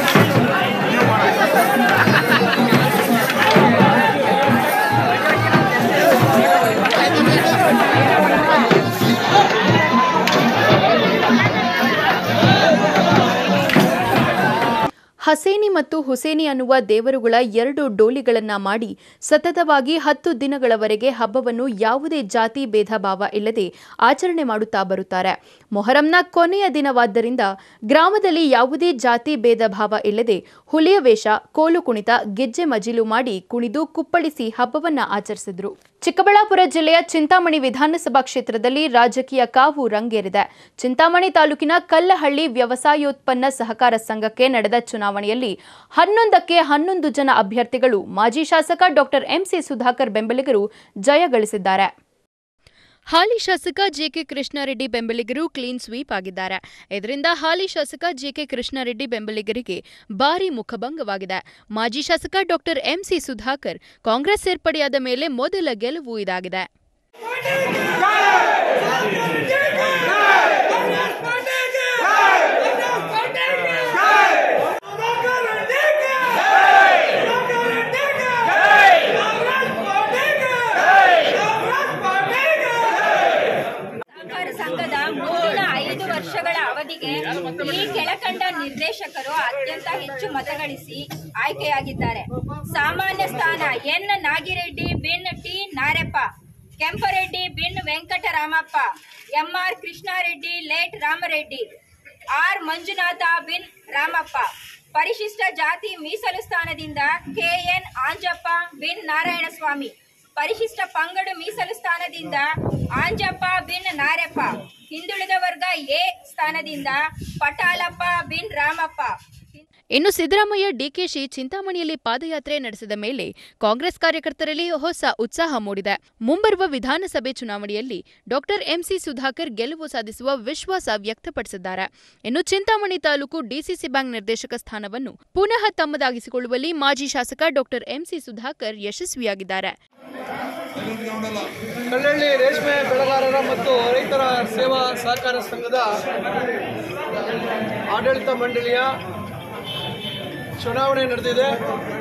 ಹಸೇನಿ ಮತ್ತು ಹುಸೇನಿ ಅನ್ನುವ ದೇವರುಗಳ ಎರಡು ಡೋಲಿಗಳನ್ನ ಮಾಡಿ ಸತತವಾಗಿ ಹತ್ತು ದಿನಗಳವರೆಗೆ ಹಬ್ಬವನ್ನು ಯಾವುದೇ ಜಾತಿ ಭೇದ ಭಾವ ಇಲ್ಲದೆ ಆಚರಣೆ ಮಾಡುತ್ತಾ ಬರುತ್ತಾರೆ ಮೊಹರಂನ ಕೊನೆಯ ದಿನವಾದ್ದರಿಂದ ಗ್ರಾಮದಲ್ಲಿ ಯಾವುದೇ ಜಾತಿ ಭೇದ ಭಾವ ಇಲ್ಲದೆ ಹುಲಿಯ ವೇಷ ಕೋಲು ಕುಣಿತ ಗೆಜ್ಜೆ ಮಜಿಲು ಮಾಡಿ ಕುಣಿದು ಕುಪ್ಪಳಿಸಿ ಹಬ್ಬವನ್ನ ಆಚರಿಸಿದ್ರು ಚಿಕ್ಕಬಳ್ಳಾಪುರ ಜಿಲ್ಲೆಯ ಚಿಂತಾಮಣಿ ವಿಧಾನಸಭಾ ಕ್ಷೇತ್ರದಲ್ಲಿ ರಾಜಕೀಯ ಕಾವು ರಂಗೇರಿದೆ ಚಿಂತಾಮಣಿ ತಾಲೂಕಿನ ಕಲ್ಲಹಳ್ಳಿ ವ್ಯವಸಾಯೋತ್ಪನ್ನ ಸಹಕಾರ ಸಂಘಕ್ಕೆ ನಡೆದ ಚುನಾವಣೆಯಲ್ಲಿ ಹನ್ನೊಂದಕ್ಕೆ ಹನ್ನೊಂದು ಜನ ಅಭ್ಯರ್ಥಿಗಳು ಮಾಜಿ ಶಾಸಕ ಡಾಕ್ಟರ್ ಎಂಸಿ ಸುಧಾಕರ್ ಬೆಂಬಲಿಗರು ಜಯ ಗಳಿಸಿದ್ದಾರೆ ಹಾಲಿ ಶಾಸಕ ಜೆಕೆ ಕೃಷ್ಣಾರೆಡ್ಡಿ ಬೆಂಬಲಿಗರು ಕ್ಲೀನ್ ಸ್ವೀಪ್ ಆಗಿದ್ದಾರೆ ಇದರಿಂದ ಹಾಲಿ ಶಾಸಕ ಜೆಕೆ ಕೃಷ್ಣಾರೆಡ್ಡಿ ಬೆಂಬಲಿಗರಿಗೆ ಭಾರಿ ಮುಖಭಂಗವಾಗಿದೆ ಮಾಜಿ ಶಾಸಕ ಡಾಕ್ಟರ್ ಎಂಸಿ ಸುಧಾಕರ್ ಕಾಂಗ್ರೆಸ್ ಸೇರ್ಪಡೆಯಾದ ಮೇಲೆ ಮೊದಲ ಗೆಲುವು ಇದಾಗಿದೆ ಸಹಕಾರ ಸಂಘದ ಮುಂದಿನ ಐದು ವರ್ಷಗಳ ಅವಧಿಗೆ ಈ ಕೆಳಕಂಡ ನಿರ್ದೇಶಕರು ಅತ್ಯಂತ ಹೆಚ್ಚು ಮತಗಳಿಸಿ ಆಯ್ಕೆಯಾಗಿದ್ದಾರೆ ಸಾಮಾನ್ಯ ಸ್ಥಾನ ಎನ್ ನಾಗಿರೆಡ್ಡಿ ಬಿನ್ ಟಿ ನಾರೆಪ್ಪ ಕೆಂಪರೆಡ್ಡಿ ಬಿನ್ Venkataramappa MR Krishnareddy late Ramareddy R Manjunatha ಬಿನ್ ರಾಮಪ್ಪ ಪರಿಶಿಷ್ಟ ಜಾತಿ ಮೀಸಲು ಸ್ಥಾನದಿಂದ ಕೆಎನ್ ಆಂಜಪ್ಪ ಬಿನ್ ನಾರಾಯಣಸ್ವಾಮಿ ಪರಿಶಿಷ್ಟ ಪಂಗಡು ಮೀಸಲು ಸ್ಥಾನದಿಂದ ಆಂಜಪ್ಪ ಬಿನ್ ನಾರೆಪ್ಪ ಹಿಂದುಳಿದ ವರ್ಗ ಎ ಸ್ಥಾನದಿಂದ ಪಟಾಲಪ್ಪ ಬಿನ್ ರಾಮಪ್ಪ ಇನ್ನು ಸಿದ್ದರಾಮಯ್ಯ ಡಿಕೆಶಿ ಚಿಂತಾಮಣಿಯಲ್ಲಿ ಪಾದಯಾತ್ರೆ ನಡೆಸಿದ ಮೇಲೆ ಕಾಂಗ್ರೆಸ್ ಕಾರ್ಯಕರ್ತರಲ್ಲಿ ಹೊಸ ಉತ್ಸಾಹ ಮೂಡಿದೆ ಮುಂಬರುವ ವಿಧಾನಸಭೆ ಚುನಾವಣೆಯಲ್ಲಿ ಡಾಕ್ಟರ್ ಎಂಸಿ ಸುಧಾಕರ್ ಗೆಲುವು ಸಾಧಿಸುವ ವಿಶ್ವಾಸ ವ್ಯಕ್ತಪಡಿಸಿದ್ದಾರೆ ಇನ್ನು ಚಿಂತಾಮಣಿ ತಾಲೂಕು ಡಿಸಿಸಿ ಬ್ಯಾಂಕ್ ನಿರ್ದೇಶಕ ಸ್ಥಾನವನ್ನು ಪುನಃ ತಮ್ಮದಾಗಿಸಿಕೊಳ್ಳುವಲ್ಲಿ ಮಾಜಿ ಶಾಸಕ ಡಾಕ್ಟರ್ ಎಂಸಿ ಸುಧಾಕರ್ ಯಶಸ್ವಿಯಾಗಿದ್ದಾರೆ ಕಳ್ಳಳ್ಳಿ ರೇಷ್ಮೆ ಬೆಳೆಗಾರರ ಮತ್ತು ರೈತರ ಸೇವಾ ಸಹಕಾರ ಸಂಘದ ಆಡಳಿತ ಮಂಡಳಿಯ ಚುನಾವಣೆ ನಡೆದಿದೆ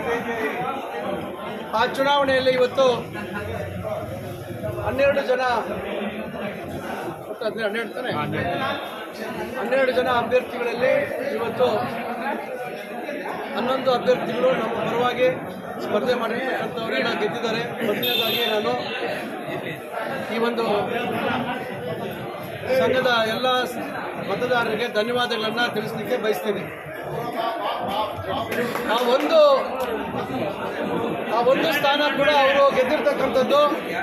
ಆ ಚುನಾವಣೆಯಲ್ಲಿ ಇವತ್ತು ಹನ್ನೆರಡು ಜನ ಒಟ್ಟು ಹನ್ನೆ- ಹನ್ನೆರಡು ತಾನೇ ಹನ್ನೆರಡು ಜನ ಅಭ್ಯರ್ಥಿಗಳಲ್ಲಿ ಇವತ್ತು ಹನ್ನೊಂದು ಅಭ್ಯರ್ಥಿಗಳು ನಮ್ಮ ಪರವಾಗಿ ಸ್ಪರ್ಧೆ ಮಾಡಿರ್ತಕ್ಕಂಥವರೆಲ್ಲ ಗೆದ್ದಿದ್ದಾರೆ ಮೊದಲನೇದಾಗಿ ನಾನು ಈ ಒಂದು ಸಂಘದ ಎಲ್ಲ ಮತದಾರರಿಗೆ ಧನ್ಯವಾದಗಳನ್ನು ತಿಳಿಸ್ಲಿಕ್ಕೆ ಬಯಸ್ತೀನಿ ಆ ಒಂದು ಆ ಒಂದು ಸ್ಥಾನ ಕೂಡ ಅವರು ಗೆದ್ದಿರ್ತಕ್ಕಂಥದ್ದು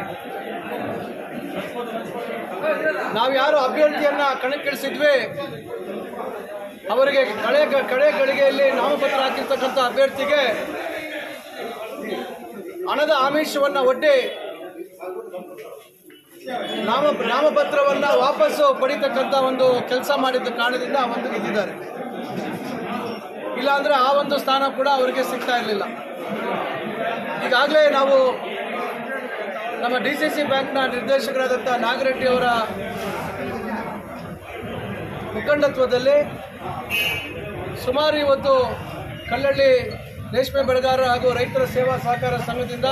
ನಾವು ಯಾರು ಅಭ್ಯರ್ಥಿಯನ್ನ ಕಣಕ್ಕಿಳಿಸಿದ್ವಿ ಅವರಿಗೆ ಕಳೆ ಕಡೆ ಗಳಿಗೆಯಲ್ಲಿ ನಾಮಪತ್ರ ಹಾಕಿರ್ತಕ್ಕಂಥ ಅಭ್ಯರ್ಥಿಗೆ ಹಣದ ಆಮಿಷವನ್ನ ಒಡ್ಡಿ ನಾಮ ನಾಮಪತ್ರವನ್ನ ವಾಪಸ್ಸು ಪಡಿತಕ್ಕಂಥ ಒಂದು ಕೆಲಸ ಮಾಡಿದ್ದ ಕಾರಣದಿಂದ ಒಂದು ಗೆದ್ದಿದ್ದಾರೆ ಇಲ್ಲಾಂದ್ರೆ ಆ ಒಂದು ಸ್ಥಾನ ಕೂಡ ಅವರಿಗೆ ಸಿಗ್ತಾ ಇರಲಿಲ್ಲ ಈಗಾಗಲೇ ನಾವು ನಮ್ಮ ಡಿ ಸಿ ಸಿ ಬ್ಯಾಂಕ್ನ ನಿರ್ದೇಶಕರಾದಂಥ ನಾಗರೆಡ್ಡಿ ಅವರ ಮುಖಂಡತ್ವದಲ್ಲಿ ಸುಮಾರು ಇವತ್ತು ಕಲ್ಲಳ್ಳಿ ರೇಷ್ಮೆ ಬೆಳೆಗಾರರ ಹಾಗೂ ರೈತರ ಸೇವಾ ಸಹಕಾರ ಸಂಘದಿಂದ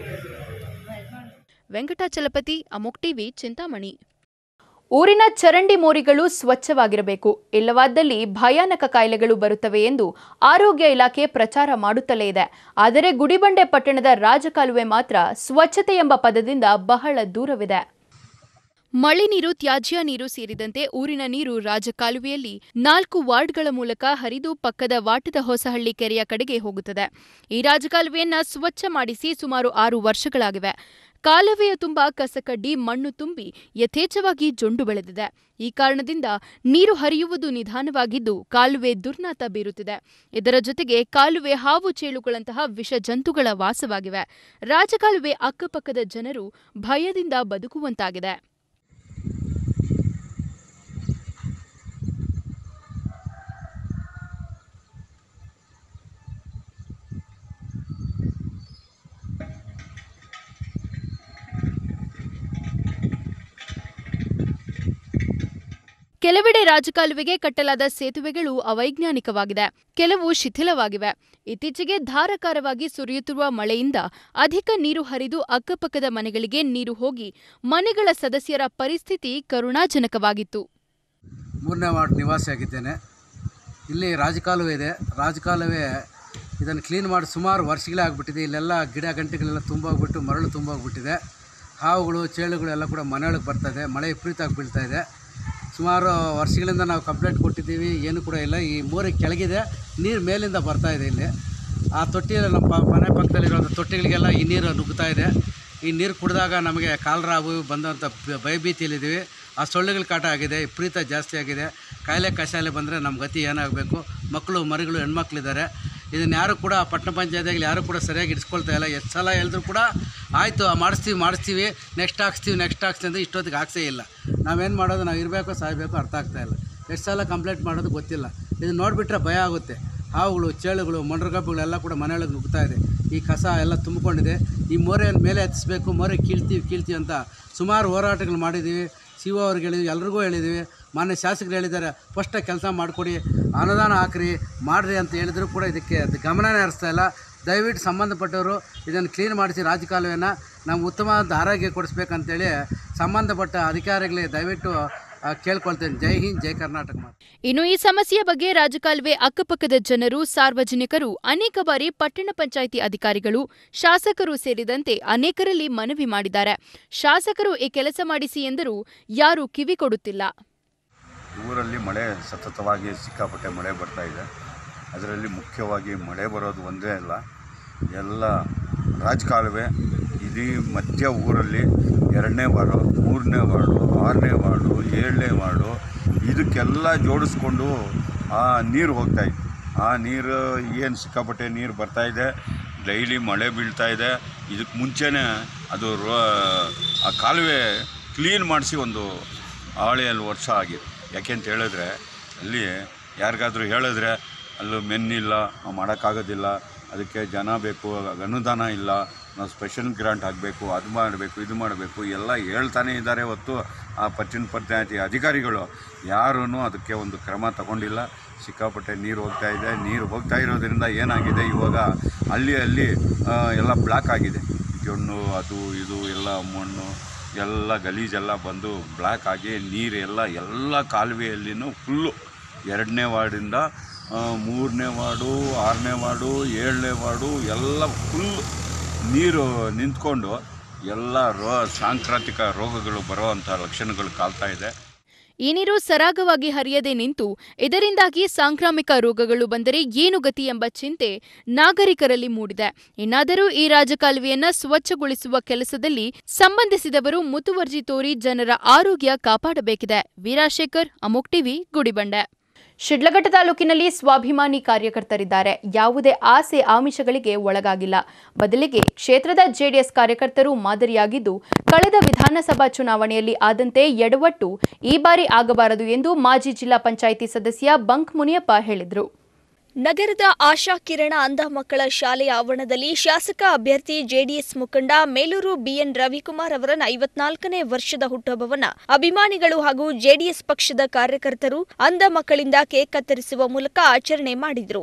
ವೆಂಕಟಾಚಲಪತಿ ಅಮೋಕ್ ಟಿವಿ ಚಿಂತಾಮಣಿ ಊರಿನ ಚರಂಡಿ ಮೋರಿಗಳು ಸ್ವಚ್ಛವಾಗಿರಬೇಕು ಇಲ್ಲವಾದಲ್ಲಿ ಭಯಾನಕ ಕಾಯಿಲೆಗಳು ಬರುತ್ತವೆ ಎಂದು ಆರೋಗ್ಯ ಇಲಾಖೆ ಪ್ರಚಾರ ಮಾಡುತ್ತಲೇ ಇದೆ ಆದರೆ ಗುಡಿಬಂಡೆ ಪಟ್ಟಣದ ರಾಜಕಾಲುವೆ ಮಾತ್ರ ಸ್ವಚ್ಛತೆ ಎಂಬ ಪದದಿಂದ ಬಹಳ ದೂರವಿದೆ ಮಳೆ ನೀರು ತ್ಯಾಜ್ಯ ನೀರು ಸೇರಿದಂತೆ ಊರಿನ ನೀರು ರಾಜಕಾಲುವೆಯಲ್ಲಿ ನಾಲ್ಕು ವಾರ್ಡ್ಗಳ ಮೂಲಕ ಹರಿದು ಪಕ್ಕದ ವಾಟದ ಹೊಸಹಳ್ಳಿ ಕೆರೆಯ ಕಡೆಗೆ ಹೋಗುತ್ತದೆ ಈ ರಾಜಕಾಲುವೆಯನ್ನ ಸ್ವಚ್ಛ ಮಾಡಿಸಿ ಸುಮಾರು ಆರು ವರ್ಷಗಳಾಗಿವೆ ಕಾಲುವೆಯ ತುಂಬ ಕಸಕಡ್ಡಿ ಮಣ್ಣು ತುಂಬಿ ಯಥೇಚ್ಛವಾಗಿ ಜೊಂಡು ಬೆಳೆದಿದೆ ಈ ಕಾರಣದಿಂದ ನೀರು ಹರಿಯುವುದು ನಿಧಾನವಾಗಿದ್ದು ಕಾಲುವೆ ದುರ್ನಾತ ಬೀರುತ್ತಿದೆ ಇದರ ಜೊತೆಗೆ ಕಾಲುವೆ ಹಾವು ಚೇಳುಗಳಂತಹ ವಿಷ ಜಂತುಗಳ ವಾಸವಾಗಿವೆ ರಾಜಕಾಲುವೆ ಅಕ್ಕಪಕ್ಕದ ಜನರು ಭಯದಿಂದ ಬದುಕುವಂತಾಗಿದೆ ಕೆಲವೆಡೆ ರಾಜಕಾಲುವೆಗೆ ಕಟ್ಟಲಾದ ಸೇತುವೆಗಳು ಅವೈಜ್ಞಾನಿಕವಾಗಿದೆ ಕೆಲವು ಶಿಥಿಲವಾಗಿವೆ ಇತ್ತೀಚೆಗೆ ಧಾರಾಕಾರವಾಗಿ ಸುರಿಯುತ್ತಿರುವ ಮಳೆಯಿಂದ ಅಧಿಕ ನೀರು ಹರಿದು ಅಕ್ಕಪಕ್ಕದ ಮನೆಗಳಿಗೆ ನೀರು ಹೋಗಿ ಮನೆಗಳ ಸದಸ್ಯರ ಪರಿಸ್ಥಿತಿ ಕರುಣಾಜನಕವಾಗಿತ್ತು ಮೂರನೇ ವಾರ್ಡ್ ನಿವಾಸಿಯಾಗಿದ್ದೇನೆ ಇಲ್ಲಿ ರಾಜಕಾಲುವೆ ಇದೆ ರಾಜಕಾಲುವೆ ಇದನ್ನು ಕ್ಲೀನ್ ಮಾಡಿ ಸುಮಾರು ವರ್ಷಗಳೇ ಆಗಿಬಿಟ್ಟಿದೆ ಇಲ್ಲೆಲ್ಲ ಗಿಡ ಗಂಟೆಗಳೆಲ್ಲ ತುಂಬೋಗ್ಬಿಟ್ಟು ಮರಳು ತುಂಬೋಗ್ಬಿಟ್ಟಿದೆ ಹಾವುಗಳು ಚೇಳುಗಳು ಎಲ್ಲ ಕೂಡ ಮನೆಯೊಳಗೆ ಬರ್ತದೆ ಮಳೆ ವಿಪರೀತವಾಗಿ ಬೀಳ್ತಾ ಇದೆ ಸುಮಾರು ವರ್ಷಗಳಿಂದ ನಾವು ಕಂಪ್ಲೇಂಟ್ ಕೊಟ್ಟಿದ್ದೀವಿ ಏನು ಕೂಡ ಇಲ್ಲ ಈ ಮೋರಿ ಕೆಳಗಿದೆ ನೀರು ಮೇಲಿಂದ ಬರ್ತಾ ಇದೆ ಇಲ್ಲಿ ಆ ತೊಟ್ಟಿಯಲ್ಲಿ ನಮ್ಮ ಪ- ಮನೆ ಪಕ್ಕದಲ್ಲಿರೋ ತೊಟ್ಟಿಗಳಿಗೆಲ್ಲ ಈ ನೀರು ನುಗ್ಗುತ್ತಾ ಇದೆ ಈ ನೀರು ಕುಡಿದಾಗ ನಮಗೆ ಕಾಲರ ಅವು ಇವು ಬಂದಂಥ ಬ- ಭಯಭೀತಿಯಲ್ಲಿದ್ದೀವಿ ಆ ಸೊಳ್ಳೆಗಳ ಕಾಟ ಆಗಿದೆ ವಿಪರೀತ ಜಾಸ್ತಿ ಆಗಿದೆ ಕಾಯಿಲೆ ಕಷಾಲೆ ಬಂದರೆ ನಮ್ಮ ಗತಿ ಏನಾಗಬೇಕು ಮಕ್ಕಳು ಮರಿಗಳು ಹೆಣ್ಮಕ್ಳಿದ್ದಾರೆ ಇದನ್ನು ಯಾರು ಕೂಡ ಪಟ್ಟಣ ಪಂಚಾಯತಿಗಳು ಯಾರು ಕೂಡ ಸರಿಯಾಗಿ ಇಡಿಸ್ಕೊಳ್ತಾ ಇಲ್ಲ ಎಷ್ಟು ಸಲ ಹೇಳಿದ್ರು ಕೂಡ ಆಯಿತು ಮಾಡಿಸ್ತೀವಿ ಮಾಡಿಸ್ತೀವಿ ನೆಕ್ಸ್ಟ್ ಹಾಕ್ಸ್ತೀವಿ ನೆಕ್ಸ್ಟ್ ಹಾಕ್ಸ್ತೀವಿ ಅಂದರೆ ಇಷ್ಟೊತ್ತಿಗೆ ಹಾಕ್ಸೇ ಇಲ್ಲ ನಾವೇನು ಮಾಡೋದು ನಾವು ಇರಬೇಕು ಸಾಯಬೇಕು ಅರ್ಥ ಆಗ್ತಾ ಇಲ್ಲ ಎಷ್ಟು ಸಲ ಕಂಪ್ಲೇಂಟ್ ಮಾಡೋದು ಗೊತ್ತಿಲ್ಲ ಇದು ನೋಡಿಬಿಟ್ರೆ ಭಯ ಆಗುತ್ತೆ ಹಾವುಗಳು ಚೇಳುಗಳು ಮೊಂಡ್ರಗಬ್ಬುಗಳೆಲ್ಲ ಕೂಡ ಮನೆಯೊಳಗೆ ನುಗ್ತಾ ಇದೆ ಈ ಕಸ ಎಲ್ಲ ತುಂಬಿಕೊಂಡಿದೆ ಈ ಮೋರೆಯನ್ನು ಮೇಲೆ ಹತ್ತಿಸ್ಬೇಕು ಮೋರೆ ಕೀಳ್ತೀವಿ ಕೀಳ್ತೀವಿ ಅಂತ ಸುಮಾರು ಹೋರಾಟಗಳು ಮಾಡಿದ್ದೀವಿ ಸಿ ಒ ಅವ್ರಿಗೆ ಹೇಳಿದ್ವಿ ಎಲ್ರಿಗೂ ಹೇಳಿದ್ದೀವಿ ಮಾನ್ಯ ಶಾಸಕರು ಹೇಳಿದ್ದಾರೆ ಫಸ್ಟ್ ಕೆಲಸ ಮಾಡಿಕೊಡಿ ಅನುದಾನ ಹಾಕ್ರಿ ಮಾಡಿರಿ ಅಂತ ಹೇಳಿದ್ರು ಕೂಡ ಇದಕ್ಕೆ ಅದು ಗಮನನೇ ಹರಿಸ್ತಾ ಇಲ್ಲ ದಯವಿಟ್ಟು ಸಂಬಂಧಪಟ್ಟವರು ಇದನ್ನು ಕ್ಲೀನ್ ಮಾಡಿಸಿ ರಾಜಕಾಲುವೆನ ನಮ್ಗೆ ಉತ್ತಮವಾದ ಆರೋಗ್ಯ ಕೊಡಿಸ್ಬೇಕಂತೇಳಿ ಸಂಬಂಧಪಟ್ಟ ಅಧಿಕಾರಿಗಳಿಗೆ ದಯವಿಟ್ಟು ಆ, ಕೇಳ್ಕೊಳ್ತೇನೆ ಜೈ ಹಿಂದ್ ಜೈ ಕರ್ನಾಟಕ ಮಾತು ಇನ್ನು ಈ ಸಮಸ್ಯೆಯ ಬಗ್ಗೆ ರಾಜಕಾಲುವೆ ಅಕ್ಕಪಕ್ಕದ ಜನರು ಸಾರ್ವಜನಿಕರು ಅನೇಕ ಬಾರಿ ಪಟ್ಟಣ ಪಂಚಾಯಿತಿ ಅಧಿಕಾರಿಗಳು ಶಾಸಕರು ಸೇರಿದಂತೆ ಅನೇಕರಲ್ಲಿ ಮನವಿ ಮಾಡಿದ್ದಾರೆ ಶಾಸಕರು ಈ ಕೆಲಸ ಮಾಡಿಸಿ ಎಂದರೂ ಯಾರೂ ಕಿವಿ ಕೊಡುತ್ತಿಲ್ಲ ಊರಲ್ಲಿ ಮಳೆ ಸತತವಾಗಿ ಸಿಕ್ಕಾಪಟ್ಟೆ ಮಳೆ ಬರ್ತಾ ಇದೆ ಅದರಲ್ಲಿ ಮುಖ್ಯವಾಗಿ ಮಳೆ ಬರೋದು ಒಂದೇ ಅಲ್ಲ ಎಲ್ಲ ರಾಜಕಾಲುವೆ ಇಡೀ ಮಧ್ಯ ಊರಲ್ಲಿ ಎರಡನೇ ವಾರ್ಡು ಮೂರನೇ ವಾರ್ಡು ಆರನೇ ವಾರ್ಡು ಏಳನೇ ವಾರ್ಡು ಇದಕ್ಕೆಲ್ಲ ಜೋಡಿಸ್ಕೊಂಡು ಆ ನೀರು ಹೋಗ್ತಾ ಇತ್ತು ಆ ನೀರು ಏನು ಸಿಕ್ಕಾಪಟ್ಟೆ ನೀರು ಬರ್ತಾ ಇದೆ ಡೈಲಿ ಮಳೆ ಬೀಳ್ತಾ ಇದೆ ಇದಕ್ಕೆ ಮುಂಚೆನೇ ಅದು ರೋ ಆ ಕಾಲುವೆ ಕ್ಲೀನ್ ಮಾಡಿಸಿ ಒಂದು ಆಳೆಯಲ್ಲಿ ವರ್ಷ ಆಗಿದೆ ಯಾಕೆಂತ ಹೇಳಿದ್ರೆ ಅಲ್ಲಿ ಯಾರಿಗಾದ್ರೂ ಹೇಳಿದ್ರೆ ಅಲ್ಲೂ ಮೆನ್ನಿಲ್ಲ ನಾವು ಮಾಡೋಕ್ಕಾಗೋದಿಲ್ಲ ಅದಕ್ಕೆ ಜನ ಬೇಕು ಅನುದಾನ ಇಲ್ಲ ನಾವು ಸ್ಪೆಷಲ್ ಗ್ರಾಂಟ್ ಆಗಬೇಕು ಅದು ಮಾಡಬೇಕು ಇದು ಮಾಡಬೇಕು ಎಲ್ಲ ಹೇಳ್ತಾನೆ ಇದ್ದಾರೆ ಹೊತ್ತು ಆ ಪಟ್ಟಿನ ಪಂಚಾಯತಿ ಅಧಿಕಾರಿಗಳು ಯಾರೂ ಅದಕ್ಕೆ ಒಂದು ಕ್ರಮ ತಗೊಂಡಿಲ್ಲ ಸಿಕ್ಕಾಪಟ್ಟೆ ನೀರು ಹೋಗ್ತಾ ಇದೆ ನೀರು ಹೋಗ್ತಾ ಇರೋದ್ರಿಂದ ಏನಾಗಿದೆ ಇವಾಗ ಅಲ್ಲಿ ಅಲ್ಲಿ ಆ, ಎಲ್ಲ ಬ್ಲಾಕ್ ಆಗಿದೆ ಜೊಣ್ಣು ಅದು ಇದು ಎಲ್ಲ ಮಣ್ಣು ಎಲ್ಲ ಗಲೀಜೆಲ್ಲ ಬಂದು ಬ್ಲ್ಯಾಕ್ ಆಗಿ ನೀರೆಲ್ಲ ಎಲ್ಲ ಕಾಲುವೆಯಲ್ಲಿನೂ ಫುಲ್ಲು ಎರಡನೇ ವಾರ್ಡಿಂದ ಆ, ಮೂರನೇ ವಾರ್ಡು ಆರನೇ ವಾರ್ಡು ಏಳನೇ ವಾರ್ಡು ಎಲ್ಲ ಫುಲ್ ನೀರು ನಿಂತ್ಕೊಂಡು ಎಲ್ಲ ರೋ ಸಾಂಕ್ರಾಮಿಕ ರೋಗಗಳು ಬರುವಂಥ ಲಕ್ಷಣಗಳು ಕಾಲ್ತಾ ಇದೆ ಈ ನೀರು ಸರಾಗವಾಗಿ ಹರಿಯದೆ ನಿಂತು ಇದರಿಂದಾಗಿ ಸಾಂಕ್ರಾಮಿಕ ರೋಗಗಳು ಬಂದರೆ ಏನು ಗತಿ ಎಂಬ ಚಿಂತೆ ನಾಗರಿಕರಲ್ಲಿ ಮೂಡಿದೆ ಇನ್ನಾದರೂ ಈ ರಾಜಕಾಲುವೆಯನ್ನ ಸ್ವಚ್ಛಗೊಳಿಸುವ ಕೆಲಸದಲ್ಲಿ ಸಂಬಂಧಿಸಿದವರು ಮುತುವರ್ಜಿ ತೋರಿ ಜನರ ಆರೋಗ್ಯ ಕಾಪಾಡಬೇಕಿದೆ ವೀರಾಶೇಖರ್ ಅಮೋಕ್ ಟಿವಿ ಗುಡಿಬಂಡೆ ಶಿಡ್ಲಘಟ್ಟ ತಾಲೂಕಿನಲ್ಲಿ ಸ್ವಾಭಿಮಾನಿ ಕಾರ್ಯಕರ್ತರಿದ್ದಾರೆ ಯಾವುದೇ ಆಸೆ ಆಮಿಷಗಳಿಗೆ ಒಳಗಾಗಿಲ್ಲ ಬದಲಿಗೆ ಕ್ಷೇತ್ರದ ಜೆಡಿಎಸ್ ಕಾರ್ಯಕರ್ತರು ಮಾದರಿಯಾಗಿದ್ದು ಕಳೆದ ವಿಧಾನಸಭಾ ಚುನಾವಣೆಯಲ್ಲಿ ಆದಂತೆ ಎಡವಟ್ಟು ಈ ಬಾರಿ ಆಗಬಾರದು ಎಂದು ಮಾಜಿ ಜಿಲ್ಲಾ ಪಂಚಾಯಿತಿ ಸದಸ್ಯ ಬಂಕ್ ಮುನಿಯಪ್ಪ ಹೇಳಿದರು ನಗರದ ಆಶಾ ಕಿರಣ ಅಂಧ ಮಕ್ಕಳ ಶಾಲೆಯ ಆವರಣದಲ್ಲಿ ಶಾಸಕ ಅಭ್ಯರ್ಥಿ ಜೆಡಿಎಸ್ ಮುಖಂಡ ಮೇಲೂರು ಬಿಎನ್ ರವಿಕುಮಾರ್ ಅವರ ಐವತ್ನಾಲ್ಕನೇ ವರ್ಷದ ಹುಟ್ಟುಹಬ್ಬವನ್ನ ಅಭಿಮಾನಿಗಳು ಹಾಗೂ ಜೆಡಿಎಸ್ ಪಕ್ಷದ ಕಾರ್ಯಕರ್ತರು ಅಂಧ ಮಕ್ಕಳಿಂದ ಕೇಕ್ ಕತ್ತರಿಸುವ ಮೂಲಕ ಆಚರಣೆ ಮಾಡಿದರು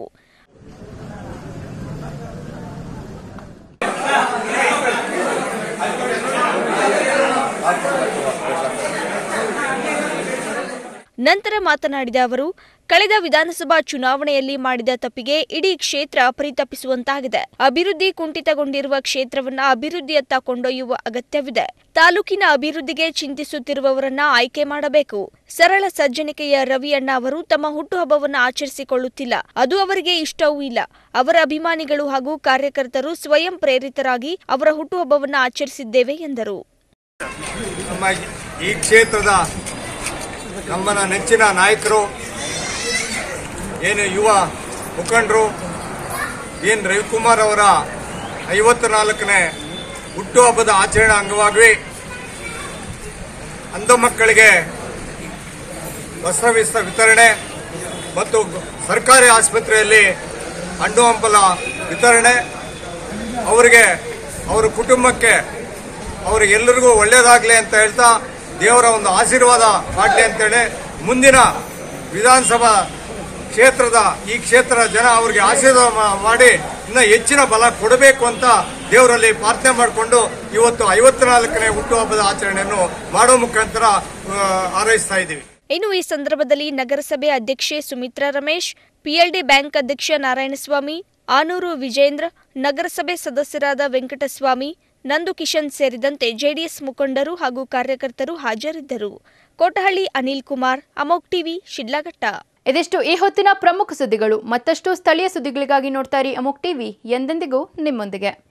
ನಂತರ ಮಾತನಾಡಿದ ಅವರು ಕಳೆದ ವಿಧಾನಸಭಾ ಚುನಾವಣೆಯಲ್ಲಿ ಮಾಡಿದ ತಪ್ಪಿಗೆ ಇಡೀ ಕ್ಷೇತ್ರ ಪರಿತಪಿಸುವಂತಾಗಿದೆ ಅಭಿವೃದ್ಧಿ ಕುಂಠಿತಗೊಂಡಿರುವ ಕ್ಷೇತ್ರವನ್ನ ಅಭಿವೃದ್ಧಿಯತ್ತ ಕೊಂಡೊಯ್ಯುವ ಅಗತ್ಯವಿದೆ ತಾಲೂಕಿನ ಅಭಿವೃದ್ಧಿಗೆ ಚಿಂತಿಸುತ್ತಿರುವವರನ್ನ ಆಯ್ಕೆ ಮಾಡಬೇಕು ಸರಳ ಸಜ್ಜನಿಕೆಯ ರವಿಯಣ್ಣ ಅವರು ತಮ್ಮ ಹುಟ್ಟುಹಬ್ಬವನ್ನು ಆಚರಿಸಿಕೊಳ್ಳುತ್ತಿಲ್ಲ ಅದು ಅವರಿಗೆ ಇಷ್ಟವೂ ಇಲ್ಲ ಅವರ ಅಭಿಮಾನಿಗಳು ಹಾಗೂ ಕಾರ್ಯಕರ್ತರು ಸ್ವಯಂ ಪ್ರೇರಿತರಾಗಿ ಅವರ ಹುಟ್ಟುಹಬ್ಬವನ್ನು ಆಚರಿಸಿದ್ದೇವೆ ಎಂದರು ನಮ್ಮ ಈ ಕ್ಷೇತ್ರದ ನಮ್ಮನ ನೆಚ್ಚಿನ ನಾಯಕರು ಏನು ಯುವ ಮುಖಂಡರು ಎನ್ ರವಿಕುಮಾರ್ ಅವರ ಐವತ್ತ ನಾಲ್ಕನೇ ಹುಟ್ಟುಹಬ್ಬದ ಆಚರಣೆ ಅಂಗವಾಗಿ ಅಂಧ ಮಕ್ಕಳಿಗೆ ವಸ್ತ್ರವಿಸ್ತ ವಿತರಣೆ ಮತ್ತು ಸರ್ಕಾರಿ ಆಸ್ಪತ್ರೆಯಲ್ಲಿ ಹಣ್ಣು ಹಂಪಲ ವಿತರಣೆ ಅವರಿಗೆ ಅವರ ಕುಟುಂಬಕ್ಕೆ ಅವರಿಗೆಲ್ಲರಿಗೂ ಒಳ್ಳೆಯದಾಗಲಿ ಅಂತ ಹೇಳ್ತಾ ದೇವರ ಒಂದು ಆಶೀರ್ವಾದ ಮಾಡಲಿ ಅಂತೇಳಿ ಮುಂದಿನ ವಿಧಾನಸಭಾ ಕ್ಷೇತ್ರದ ಈ ಕ್ಷೇತ್ರದ ಜನ ಅವರಿಗೆ ಆಶೀರ್ವಾದ ಮಾ- ಮಾಡಿ ಇನ್ನು ಹೆಚ್ಚಿನ ಬಲ ಕೊಡಬೇಕು ಅಂತ ದೇವರಲ್ಲಿ ಪ್ರಾರ್ಥನೆ ಮಾಡಿಕೊಂಡು ಇವತ್ತು ಐವತ್ನಾಲ್ಕನೇ ಹುಟ್ಟುಹಬ್ಬದ ಆಚರಣೆಯನ್ನು ಮಾಡೋ ಮುಖಾಂತರ ಆ, ಹಾರೈಸ್ತಾ ಇದ್ದೀವಿ ಇನ್ನು ಈ ಸಂದರ್ಭದಲ್ಲಿ ನಗರಸಭೆ ಅಧ್ಯಕ್ಷೆ ಸುಮಿತ್ರಾ ರಮೇಶ್ ಪಿಎಲ್ಡಿ ಬ್ಯಾಂಕ್ ಅಧ್ಯಕ್ಷ ನಾರಾಯಣಸ್ವಾಮಿ ಆನೂರು ವಿಜೇಂದ್ರ ನಗರಸಭೆ ಸದಸ್ಯರಾದ ವೆಂಕಟಸ್ವಾಮಿ ನಂದು ಕಿಶನ್ ಸೇರಿದಂತೆ ಜೆಡಿಎಸ್ ಮುಖಂಡರು ಹಾಗೂ ಕಾರ್ಯಕರ್ತರು ಹಾಜರಿದ್ದರು ಕೋಟಹಳ್ಳಿ ಅನಿಲ್ ಕುಮಾರ್ ಅಮೋಕ್ ಟಿವಿ ಶಿಡ್ಲಘಟ್ಟ ಇದಿಷ್ಟು ಈ ಹೊತ್ತಿನ ಪ್ರಮುಖ ಸುದ್ದಿಗಳು ಮತ್ತಷ್ಟು ಸ್ಥಳೀಯ ಸುದ್ದಿಗಳಿಗಾಗಿ ನೋಡ್ತಾ ಇರಿ ಅಮೋಕ್ ಟಿವಿ ಎಂದೆಂದಿಗೂ ನಿಮ್ಮೊಂದಿಗೆ